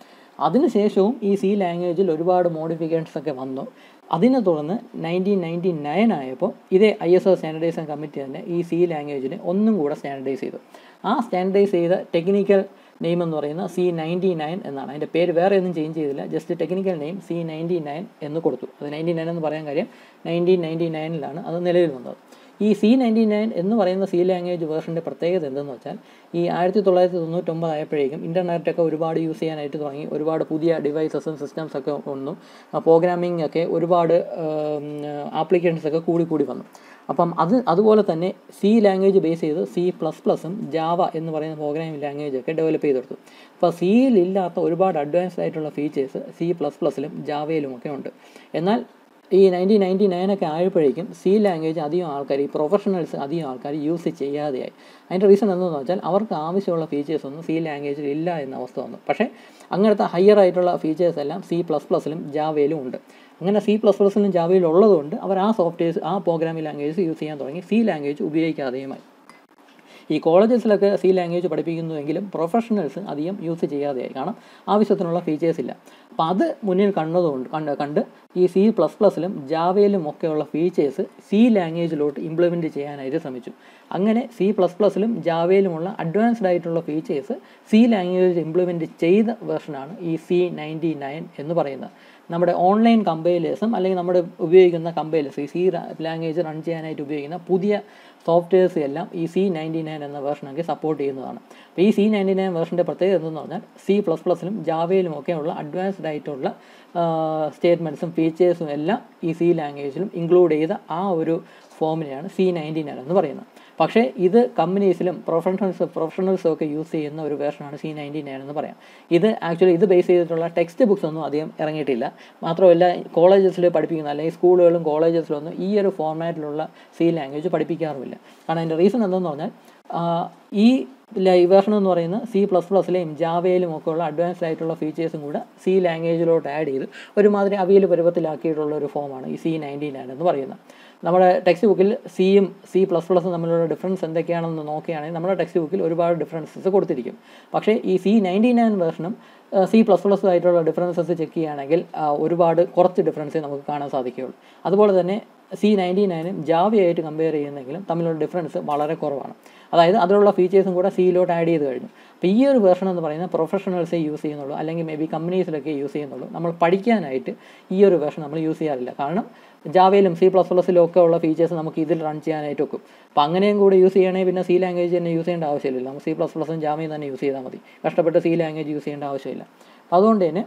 അതിനുശേഷവും ഈ സി ലാംഗ്വേജിൽ ഒരുപാട് മോഡിഫിക്കേഷൻസ് ഒക്കെ വന്നു അതിനെ തുടർന്ന് നയൻറ്റീൻ നയൻറ്റി നയൻ ആയപ്പോൾ ഇതേ I S O standardisation committee തന്നെ ഈ സി ലാംഗ്വേജിനെ ഒന്നും കൂടെ സ്റ്റാൻഡർഡൈസ് ചെയ്തു ആ സ്റ്റാൻഡർഡൈസ് ചെയ്ത ടെക്നിക്കൽ നെയിം എന്ന് പറയുന്ന സി നയൻറ്റി നയൻ എന്നാണ് അതിൻ്റെ പേര് വേറെ ഒന്നും ചേഞ്ച് ചെയ്തില്ല just technical name C ninety nine എന്ന് കൊടുത്തു അത് നയൻറ്റി നയൻ എന്ന് പറയാൻ കാര്യം നയൻറ്റീൻ നയൻറ്റി നയനിലാണ് അത് നിലവിൽ വന്നത് ഈ സി നയൻറ്റി നയൻ എന്ന് പറയുന്ന സി ലാംഗ്വേജ് വേർഷൻ്റെ പ്രത്യേകത എന്തെന്ന് വെച്ചാൽ ഈ ആയിരത്തി തൊള്ളായിരത്തി തൊണ്ണൂറ്റൊമ്പത് ആയപ്പോഴേക്കും ഇൻ്റർനെറ്റൊക്കെ ഒരുപാട് യൂസ് ചെയ്യാനായിട്ട് തുടങ്ങി ഒരുപാട് പുതിയ ഡിവൈസസും സിസ്റ്റംസ് ഒക്കെ വന്നു പ്രോഗ്രാമിംഗ് ഒക്കെ ഒരുപാട് ആപ്ലിക്കേഷൻസ് ഒക്കെ കൂടി കൂടി വന്നു അപ്പം അത് അതുപോലെ തന്നെ സി ലാംഗ്വേജ് ബേസ് ചെയ്ത് സി പ്ലസ് പ്ലസും ജാവ എന്ന് പറയുന്ന പ്രോഗ്രാമിംഗ് ലാംഗ്വേജ് ഒക്കെ ഡെവലപ്പ് ചെയ്തെടുത്തു അപ്പോൾ സിയിൽ ഇല്ലാത്ത ഒരുപാട് അഡ്വാൻസ്ഡ് ആയിട്ടുള്ള ഫീച്ചേഴ്സ് സി പ്ലസ് പ്ലസിലും ജാവയിലും ഒക്കെ ഉണ്ട് എന്നാൽ ഈ നയൻറ്റീൻ നയൻറ്റി നയനൊക്കെ ആയപ്പോഴേക്കും സി ലാംഗ്വേജ് അധികം ആൾക്കാർ ഈ പ്രൊഫഷണൽസ് അധികം ആൾക്കാർ യൂസ് ചെയ്യാതെയായി അതിൻ്റെ റീസൺ എന്തെന്ന് വെച്ചാൽ അവർക്ക് ആവശ്യമുള്ള ഫീച്ചേഴ്സ് ഒന്നും സി ലാംഗ്വേജിൽ ഇല്ല എന്ന അവസ്ഥ വന്നു പക്ഷേ അങ്ങനത്തെ ഹയർ ആയിട്ടുള്ള ഫീച്ചേഴ്സ് എല്ലാം സി പ്ലസ് പ്ലസിലും ജാവയിലും ഉണ്ട് അങ്ങനെ സി പ്ലസ് പ്ലസിലും ജാവയിലും ഉള്ളതുകൊണ്ട് അവർ ആ സോഫ്റ്റ്വെയർസ് ആ പ്രോഗ്രാമിംഗ് ലാംഗ്വേജ് യൂസ് ചെയ്യാൻ തുടങ്ങി സി ലാംഗ്വേജ് ഉപയോഗിക്കാതെയുമായി ഈ കോളേജസിലൊക്കെ സി ലാംഗ്വേജ് പഠിപ്പിക്കുന്നുവെങ്കിലും പ്രൊഫഷണൽസ് അധികം യൂസ് ചെയ്യാതെയായി കാരണം ആവശ്യത്തിനുള്ള ഫീച്ചേഴ്സ് ഇല്ല അപ്പോൾ അത് മുന്നിൽ കണ്ടതുകൊണ്ട് കണ്ട് കണ്ട് ഈ സി പ്ലസ് പ്ലസിലും ജാവയിലും ഒക്കെയുള്ള ഫീച്ചേഴ്സ് സി ലാംഗ്വേജിലോട്ട് ഇംപ്ലിമെൻറ്റ് ചെയ്യാനായിട്ട് ശ്രമിച്ചു അങ്ങനെ സി പ്ലസ് പ്ലസിലും ജാവയിലുമുള്ള അഡ്വാൻസ്ഡ് ആയിട്ടുള്ള ഫീച്ചേഴ്സ് സി ലാംഗ്വേജ് ഇംപ്ലിമെൻറ്റ് ചെയ്ത വെർഷനാണ് ഈ സി നയൻറ്റി നയൻ എന്ന് പറയുന്നത് നമ്മുടെ ഓൺലൈൻ കമ്പൈലേഴ്സും അല്ലെങ്കിൽ നമ്മുടെ ഉപയോഗിക്കുന്ന കമ്പൈലേഴ്സ് ഈ സി ലാംഗ്വേജ് റൺ ചെയ്യാനായിട്ട് ഉപയോഗിക്കുന്ന പുതിയ സോഫ്റ്റ്വെയർസ് എല്ലാം ഈ സി നയൻറ്റി നയൻ എന്ന വേർഷനൊക്കെ സപ്പോർട്ട് ചെയ്യുന്നതാണ് അപ്പോൾ ഈ സി നയൻറ്റി നയൻ വേർഷൻ്റെ പ്രത്യേകത എന്തെന്ന് പറഞ്ഞാൽ സി പ്ലസ് പ്ലസിലും ജാവയിലും ഒക്കെയുള്ള അഡ്വാൻസ്ഡ് ആയിട്ടുള്ള സ്റ്റേറ്റ്മെൻറ്റ്സും ഫീച്ചേഴ്സും എല്ലാം ഈ സി ലാംഗ്വേജിലും ഇൻക്ലൂഡ് ചെയ്ത ആ ഒരു ഫോമിനെയാണ് സി നയൻറ്റി നയൻ എന്ന് പറയുന്നത് പക്ഷേ ഇത് കമ്പനീസിലും പ്രൊഫഷണൽസ് പ്രൊഫഷണൽസും ഒക്കെ യൂസ് ചെയ്യുന്ന ഒരു വേർഷനാണ് സി നയൻറ്റി നയൻ എന്ന് പറയാം ഇത് ആക്ച്വലി ഇത് ബേസ് ചെയ്തിട്ടുള്ള ടെക്സ്റ്റ് ബുക്സ് ഒന്നും അധികം ഇറങ്ങിയിട്ടില്ല മാത്രമല്ല കോളേജസിൽ പഠിപ്പിക്കുന്ന അല്ലെങ്കിൽ സ്കൂളുകളും കോളേജസിലൊന്നും ഈ ഒരു ഫോർമാറ്റിലുള്ള സി ലാംഗ്വേജ് പഠിപ്പിക്കാറുമില്ല കാരണം അതിൻ്റെ റീസൺ എന്തെന്ന് പറഞ്ഞാൽ ഈ വേർഷൻ എന്ന് പറയുന്ന സി പ്ലസ് പ്ലസിലെയും ജാവയിലും ഒക്കെ ഉള്ള അഡ്വാൻസ്ഡ് ആയിട്ടുള്ള ഫീച്ചേഴ്സും കൂടെ സി ലാംഗ്വേജിലോട്ട് ആഡ് ചെയ്ത് ഒരുമാതിരി അവിയൽ പരുവത്തിലാക്കിയിട്ടുള്ള ഒരു ഫോമാണ് ഈ സി നയൻറ്റി നയൻ എന്ന് പറയുന്നത് നമ്മുടെ ടെക്സ്റ്റ് ബുക്കിൽ സിയും സി പ്ലസ് പ്ലസും തമ്മിലുള്ള ഡിഫറൻസ് എന്തൊക്കെയാണെന്ന് നോക്കുകയാണെങ്കിൽ നമ്മുടെ ടെക്സ്റ്റ് ബുക്കിൽ ഒരുപാട് ഡിഫറൻസസ് കൊടുത്തിരിക്കും പക്ഷേ ഈ സി നയൻറ്റി നയൻ വേർഷനും സി പ്ലസ് പ്ലസ് ആയിട്ടുള്ള ഡിഫറൻസസ് ചെക്ക് ചെയ്യുകയാണെങ്കിൽ ഒരുപാട് കുറച്ച് ഡിഫറൻസേ നമുക്ക് കാണാൻ സാധിക്കുകയുള്ളൂ അതുപോലെ തന്നെ സി നയൻറ്റി നയനും ജാവയായിട്ട് കമ്പയർ ചെയ്യുന്നെങ്കിലും തമ്മിലുള്ള ഡിഫറൻസ് വളരെ കുറവാണ് അതായത് അതിലുള്ള ഫീച്ചേഴ്സും കൂടെ സിയിലോട്ട് ആഡ് ചെയ്ത് കഴിഞ്ഞു അപ്പോൾ ഈ ഒരു വേർഷൻ എന്ന് പറയുന്നത് പ്രൊഫഷണൽസേ യൂസ് ചെയ്യുന്നുള്ളൂ അല്ലെങ്കിൽ മേ ബി കമ്പനീസിലൊക്കെ യൂസ് ചെയ്യുന്നുള്ളൂ നമ്മൾ പഠിക്കാനായിട്ട് ഈ ഒരു വേർഷൻ നമ്മൾ യൂസ് ചെയ്യാറില്ല കാരണം ജാവയിലും സി പ്ലസ് പ്ലസിലും ഒക്കെ ഉള്ള ഫീച്ചേഴ്സ് നമുക്ക് ഇതിൽ റൺ ചെയ്യാനായിട്ട് ഒക്കും അപ്പോൾ അങ്ങനെയും കൂടെ യൂസ് ചെയ്യണമെങ്കിൽ പിന്നെ സി ലാംഗ്വേജ് തന്നെ യൂസ് ചെയ്യേണ്ട ആവശ്യമില്ല നമുക്ക് സി പ്ലസ് പ്ലസും ജാവയും തന്നെ യൂസ് ചെയ്താൽ മതി കഷ്ടപ്പെട്ട് സി ലാംഗ്വേജ് യൂസ് ചെയ്യേണ്ട ആവശ്യമില്ല അതുകൊണ്ട് തന്നെ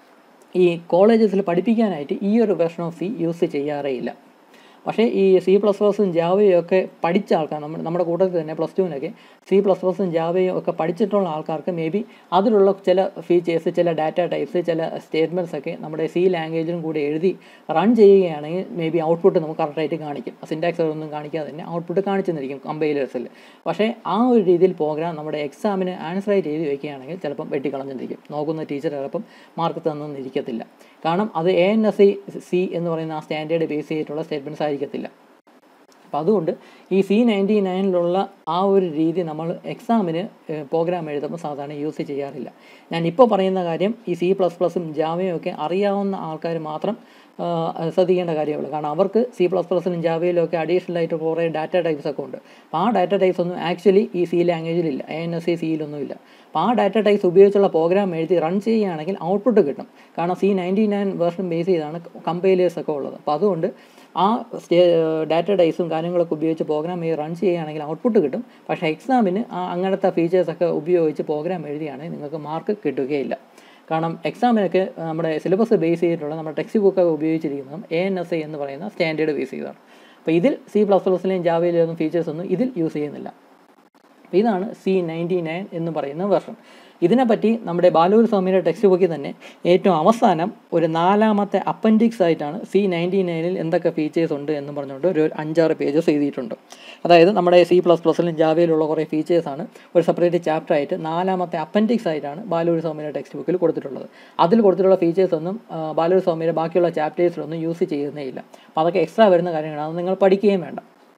ഈ കോളേജസിൽ പഠിപ്പിക്കാനായിട്ട് ഈ ഒരു വെർഷൻ ഓഫ് സി യൂസ് ചെയ്യാറേ ഇല്ല പക്ഷേ ഈ സി പ്ലസ് പ്ലസും ജാവയും ഒക്കെ പഠിച്ച ആൾക്കാർ നമ്മുടെ നമ്മുടെ കൂട്ടത്തിൽ തന്നെ പ്ലസ് ടുവിനൊക്കെ സി പ്ലസ് പ്ലസും ജാവയും ഒക്കെ പഠിച്ചിട്ടുള്ള ആൾക്കാർക്ക് മേ ബി അതിലുള്ള ചില ഫീച്ചേഴ്സ് ചില ഡാറ്റ ടൈപ്സ് ചില സ്റ്റേറ്റ്മെൻറ്റ്സ് ഒക്കെ നമ്മുടെ സി ലാംഗ്വേജിലും കൂടി എഴുതി റൺ ചെയ്യുകയാണെങ്കിൽ മേ ബി ഔട്ട്പുട്ട് നമുക്ക് കറക്റ്റായിട്ട് കാണിക്കും സിൻറ്റാക്സ് ഒന്നും കാണിക്കാതെ തന്നെ ഔട്ട്പുട്ട് കാണിച്ചു തന്നിരിക്കും കമ്പൈലേഴ്സിൽ പക്ഷേ ആ ഒരു രീതിയിൽ പ്രോഗ്രാം നമ്മുടെ എക്സാമിന് ആൻസർ ആയിട്ട് എഴുതി വയ്ക്കുകയാണെങ്കിൽ ചിലപ്പം വെട്ടിക്കളഞ്ഞിരിക്കും നോക്കുന്ന ടീച്ചർ ചിലപ്പം മാർക്ക് തന്നിരിക്കത്തില്ല കാരണം അത് A N S C C എന്ന് പറയുന്ന ആ സ്റ്റാൻഡേർഡ് ബേസ് ചെയ്തിട്ടുള്ള സ്റ്റേറ്റ്മെൻറ്റ്സ് ആയിരിക്കത്തില്ല അപ്പോൾ അതുകൊണ്ട് ഈ സി നയൻറ്റി നയനിലുള്ള ആ ഒരു രീതി നമ്മൾ എക്സാമിന് പ്രോഗ്രാം എഴുതുമ്പോൾ സാധാരണ യൂസ് ചെയ്യാറില്ല ഞാൻ ഇപ്പോൾ പറയുന്ന കാര്യം ഈ സി പ്ലസ് പ്ലസും ജാവയും ഒക്കെ അറിയാവുന്ന ആൾക്കാർ മാത്രം ശ്രദ്ധിക്കേണ്ട കാര്യമുള്ളൂ കാരണം അവർക്ക് സി പ്ലസ് പ്ലസിലും ജാവയിലും ഒക്കെ അഡീഷണൽ ആയിട്ട് കുറേ ഡാറ്റ ടൈപ്സ് ഒക്കെ ഉണ്ട് അപ്പോൾ ആ ഡാറ്റ ടൈപ്സ് ഒന്നും ആക്ച്വലി ഈ സി ലാംഗ്വേജിലില്ല എ എൻ എസ് സി സിയിലൊന്നും ഇല്ല അപ്പോൾ ആ ഡാറ്റ ടൈപ്സ് ഉപയോഗിച്ചുള്ള പ്രോഗ്രാം എഴുതി റൺ ചെയ്യുകയാണെങ്കിൽ ഔട്ട്പുട്ട് കിട്ടും കാരണം C ninety nine version base ചെയ്താണ് കമ്പൈലേഴ്സ് ഒക്കെ ഉള്ളത് അപ്പോൾ അതുകൊണ്ട് ആ സ്റ്റേ ഡാറ്റ ടൈപ്സും കാര്യങ്ങളൊക്കെ ഉപയോഗിച്ച് പ്രോഗ്രാം എഴുതി റൺ ചെയ്യുകയാണെങ്കിൽ ഔട്ട്പുട്ട് കിട്ടും പക്ഷേ എക്സാമിന് ആ അങ്ങനത്തെ ഫീച്ചേഴ്സൊക്കെ ഉപയോഗിച്ച് പ്രോഗ്രാം എഴുതിയാണെങ്കിൽ നിങ്ങൾക്ക് മാർക്ക് കിട്ടുകയില്ല കാരണം എക്സാമിനൊക്കെ നമ്മുടെ സിലബസ് ബേസ് ചെയ്തിട്ടുള്ള നമ്മുടെ ടെക്സ്റ്റ് ബുക്കൊക്കെ ഉപയോഗിച്ചിരിക്കുന്നതും എ എൻ എസ് ഐ എന്ന് പറയുന്ന സ്റ്റാൻഡേർഡ് ബേസ് ചെയ്തതാണ് അപ്പോൾ ഇതിൽ സി പ്ലസ് പ്ലസിലെയും ജാവയിലെയും ഫീച്ചേഴ്സ് ഒന്നും ഇതിൽ യൂസ് ചെയ്യുന്നില്ല അപ്പോൾ ഇതാണ് സി നയൻറ്റി നയൻ എന്ന് പറയുന്ന വെർഷൻ ഇതിനെപ്പറ്റി നമ്മുടെ ബാലൂർ സ്വാമിയുടെ ടെക്സ്റ്റ് ബുക്കിൽ തന്നെ ഏറ്റവും അവസാനം ഒരു നാലാമത്തെ അപ്പൻഡിക്സ് ആയിട്ടാണ് സി നയൻറ്റി നയനിൽ എന്തൊക്കെ ഫീച്ചേഴ്സ് ഉണ്ട് എന്ന് പറഞ്ഞുകൊണ്ട് ഒരു അഞ്ചാറ് പേജസ് എഴുതിയിട്ടുണ്ട് അതായത് നമ്മുടെ സി പ്ലസ് പ്ലസിലും ജാവയിലുള്ള കുറേ ഫീച്ചേഴ്സാണ് ഒരു സെപ്പറേറ്റ് ചാപ്റ്റർ ആയിട്ട് നാലാമത്തെ അപ്പൻഡിക്സ് ആയിട്ടാണ് ബാലൂർ സ്വാമിയുടെ ടെക്സ്റ്റ് ബുക്കിൽ കൊടുത്തിട്ടുള്ളത് അതിൽ കൊടുത്തിട്ടുള്ള ഫീച്ചേഴ്സ് ഒന്നും ബാലൂർ സ്വാമിയുടെ ബാക്കിയുള്ള ചാപ്റ്റേഴ്സിലൊന്നും യൂസ് ചെയ്യുന്നേ ഇല്ല അപ്പോൾ അതൊക്കെ എക്സ്ട്രാ വരുന്ന കാര്യങ്ങളാണ് അത് നിങ്ങൾ പഠിക്കുകയും വേണ്ട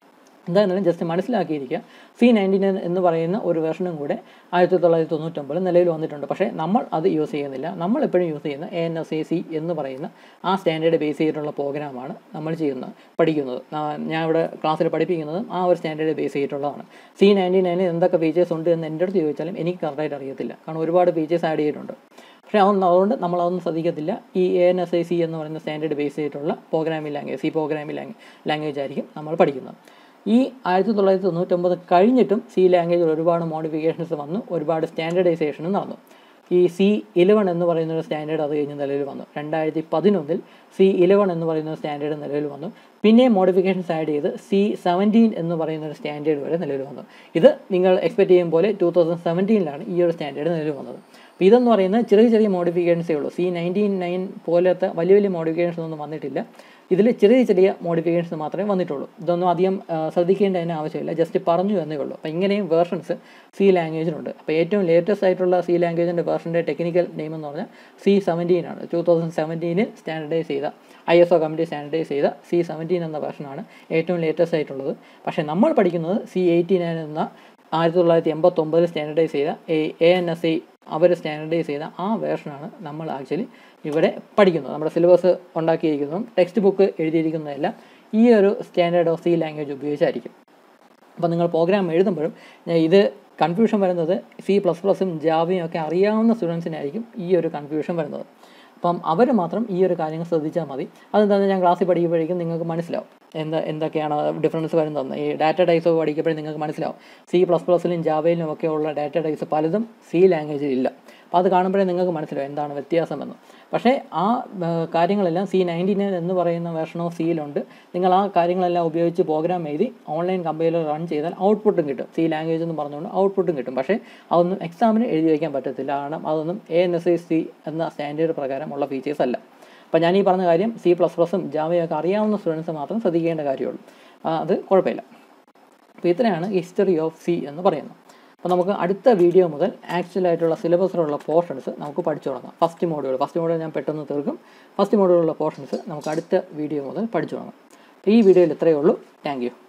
എന്തായാലും ജസ്റ്റ് മനസ്സിലാക്കിയിരിക്കുക സി നയൻറ്റി നയൻ എന്ന് പറയുന്ന ഒരു വെർഷനും കൂടെ ആയിരത്തി തൊള്ളായിരത്തി തൊണ്ണൂറ്റൊമ്പതിൽ നിലവിൽ വന്നിട്ടുണ്ട് പക്ഷേ നമ്മൾ അത് യൂസ് ചെയ്യുന്നില്ല നമ്മൾ എപ്പോഴും യൂസ് ചെയ്യുന്ന A N S A C എന്ന് പറയുന്ന ആ സ്റ്റാൻഡേർഡ് ബേസ് ചെയ്തിട്ടുള്ള പ്രോഗ്രാമാണ് നമ്മൾ ചെയ്യുന്നത് പഠിക്കുന്നത് ആ- ഞാൻ ഇവിടെ ക്ലാസ്സിൽ പഠിപ്പിക്കുന്നത് ആ ഒരു സ്റ്റാൻഡേർഡ് ബേസ് ചെയ്തിട്ടുള്ളതാണ് സി നയൻറ്റി നയനിൽ എന്തൊക്കെ ഫീച്ചേഴ്സ് ഉണ്ട് എന്ന് എൻ്റെ അടുത്ത് ചോദിച്ചാലും എനിക്ക് കറക്റ്റായിട്ട് അറിയത്തില്ല കാരണം ഒരുപാട് ഫീച്ചേഴ്സ് ആഡ് ചെയ്തിട്ടുണ്ട് പക്ഷേ അതൊന്നും അതുകൊണ്ട് നമ്മൾ അതൊന്നും ശ്രദ്ധിക്കത്തില്ല ഈ A N S I C എന്ന് പറയുന്ന സ്റ്റാൻഡേർഡ് ബേസ് ചെയ്തിട്ടുള്ള programming language C programming language language ആയിരിക്കും നമ്മൾ പഠിക്കുന്നത് ഈ ആയിരത്തി തൊള്ളായിരത്തി തൊണ്ണൂറ്റൊമ്പത് കഴിഞ്ഞിട്ടും സി ലാംഗ്വേജിൽ ഒരുപാട് മോഡിഫിക്കേഷൻസ് വന്നു ഒരുപാട് സ്റ്റാൻഡേർഡൈസേഷനും നടന്നു ഈ സി ഇലവൻ എന്ന് പറയുന്ന ഒരു സ്റ്റാൻഡേർഡ് അത് കഴിഞ്ഞ് നിലവിൽ വന്നു രണ്ടായിരത്തി പതിനൊന്നിൽ സി ഇലവൻ എന്ന് പറയുന്ന സ്റ്റാൻഡേർഡ് നിലവിൽ വന്നു പിന്നെയും മോഡിഫിക്കേഷൻസ് ആഡ് ചെയ്ത് സി സെവൻറ്റീൻ എന്ന് പറയുന്ന ഒരു സ്റ്റാൻഡേർഡ് വരെ നിലവിൽ വന്നു ഇത് നിങ്ങൾ എക്സ്പെക്ട് ചെയ്യും പോലെ ടൂ തൗസൻഡ് സെവൻറ്റീനിലാണ് ഈ ഒരു സ്റ്റാൻഡേർഡ് നിലവിൽ വന്നത് അപ്പോൾ ഇതെന്ന് പറയുന്നത് ചെറിയ ചെറിയ മോഡിഫിക്കേഷൻസേ ഉള്ളൂ സി നയൻറ്റീൻ നയൻ പോലത്തെ വലിയ വലിയ മോഡിഫിക്കേഷൻസ് ഒന്നും വന്നിട്ടില്ല ഇതിൽ ചെറിയ ചെറിയ മോഡിഫിക്കേഷൻസ് മാത്രമേ വന്നിട്ടുള്ളൂ ഇതൊന്നും അധികം ആ, ശ്രദ്ധിക്കേണ്ടതിന് ആവശ്യമില്ല ജസ്റ്റ് പറഞ്ഞു എന്നേ ഉള്ളൂ അപ്പോൾ ഇങ്ങനെയും വേർഷൻസ് സി ലാംഗ്വേജിനുണ്ട് അപ്പോൾ ഏറ്റവും ലേറ്റസ്റ്റ് ആയിട്ടുള്ള സി ലാംഗ്വേജിൻ്റെ വേർഷൻ്റെ ടെക്നിക്കൽ നെയിം എന്ന് പറഞ്ഞാൽ സി സെവൻറ്റീൻ ആണ് ടൂ തൗസൻഡ് സെവൻറ്റീനിൽ സ്റ്റാൻഡർഡൈസ് ചെയ്ത I S O committee standardise ചെയ്ത സി സെവൻറ്റീൻ എന്ന വേർഷനാണ് ഏറ്റവും ലേറ്റസ്റ്റ് ആയിട്ടുള്ളത് പക്ഷേ നമ്മൾ പഠിക്കുന്നത് സി എയ്റ്റി നയൻ എന്ന ആയിരത്തി തൊള്ളായിരത്തി എൺപത്തൊമ്പതിൽ സ്റ്റാൻഡർഡൈസ് ചെയ്ത എ എൻ എസ് ഐ അവർ സ്റ്റാൻഡർഡൈസ് ചെയ്ത ആ വേർഷനാണ് നമ്മൾ ആക്ച്വലി ഇവിടെ പഠിക്കുന്നത് നമ്മുടെ സിലബസ് ഉണ്ടാക്കിയിരിക്കുന്നതും ടെക്സ്റ്റ് ബുക്ക് എഴുതിയിരിക്കുന്നതെല്ലാം ഈ ഒരു സ്റ്റാൻഡേർഡ് ഓഫ് സി ലാംഗ്വേജ് ഉപയോഗിച്ചായിരിക്കും അപ്പോൾ നിങ്ങൾ പ്രോഗ്രാം എഴുതുമ്പോഴും ഏഹ് ഇത് കൺഫ്യൂഷൻ വരുന്നത് സി പ്ലസ് പ്ലസും ജാവയും ഒക്കെ അറിയാവുന്ന സ്റ്റുഡൻസിനായിരിക്കും ഈ ഒരു കൺഫ്യൂഷൻ വരുന്നത് അപ്പം അവർ മാത്രം ഈ ഒരു കാര്യങ്ങൾ ശ്രദ്ധിച്ചാൽ മതി അതെന്താണെന്ന് ഞാൻ ക്ലാസ്സിൽ പഠിക്കുമ്പോഴേക്കും നിങ്ങൾക്ക് മനസ്സിലാവും എന്താ എന്തൊക്കെയാണ് ഡിഫറൻസ് വരുന്നതെന്ന് ഈ ഡാറ്റ ടൈപ്സ് പഠിക്കുമ്പോഴും നിങ്ങൾക്ക് മനസ്സിലാവും സി പ്ലസ് പ്ലസിലും ജാവയിലും ഒക്കെ ഉള്ള ഡാറ്റ ടൈപ്സ് പലതും സി ലാംഗ്വേജിൽ ഇല്ല അപ്പോൾ അത് കാണുമ്പോഴേ നിങ്ങൾക്ക് മനസ്സിലാവും എന്താണ് വ്യത്യാസമെന്ന് പക്ഷേ ആ ആ, കാര്യങ്ങളെല്ലാം സി നയൻറ്റി നയൻ എന്ന് പറയുന്ന വെർഷൻ ഓഫ് സിയിലുണ്ട് നിങ്ങൾ ആ കാര്യങ്ങളെല്ലാം ഉപയോഗിച്ച് പ്രോഗ്രാം എഴുതി ഓൺലൈൻ കമ്പൈലർ റൺ ചെയ്താൽ ഔട്ട്പുട്ടും കിട്ടും സി ലാംഗ്വേജ് എന്ന് പറഞ്ഞുകൊണ്ട് ഔട്ട്പുട്ടും കിട്ടും പക്ഷേ അതൊന്നും എക്സാമിന് എഴുതി വയ്ക്കാൻ പറ്റത്തില്ല കാരണം അതൊന്നും A N S I C എന്ന സ്റ്റാൻഡേർഡ് പ്രകാരമുള്ള ഫീച്ചേഴ്സ് അല്ല അപ്പോൾ ഞാൻ ഈ പറഞ്ഞ കാര്യം സി പ്ലസ് പ്ലസും ജാവയൊക്കെ അറിയാവുന്ന സ്റ്റുഡൻസ് മാത്രം ശ്രദ്ധിക്കേണ്ട കാര്യമുള്ളൂ ആ, അത് കുഴപ്പമില്ല അപ്പോൾ ഇത്രയാണ് ഹിസ്റ്ററി ഓഫ് സി എന്ന് പറയുന്നത് അപ്പോൾ നമുക്ക് അടുത്ത വീഡിയോ മുതൽ ആക്ച്വലായിട്ടുള്ള സിലബസിലുള്ള പോർഷൻസ് നമുക്ക് പഠിച്ചു തുടങ്ങാം ഫസ്റ്റ് മോഡ്യൂൾ ഫസ്റ്റ് മോഡ്യൂൾ ഞാൻ പെട്ടെന്ന് തീർക്കും ഫസ്റ്റ് മോഡ്യൂളിലുള്ള പോർഷൻസ് നമുക്ക് അടുത്ത വീഡിയോ മുതൽ പഠിച്ചു തുടങ്ങാം അപ്പോൾ ഈ വീഡിയോയിൽ ഇത്രയേ ഉള്ളൂ താങ്ക് യു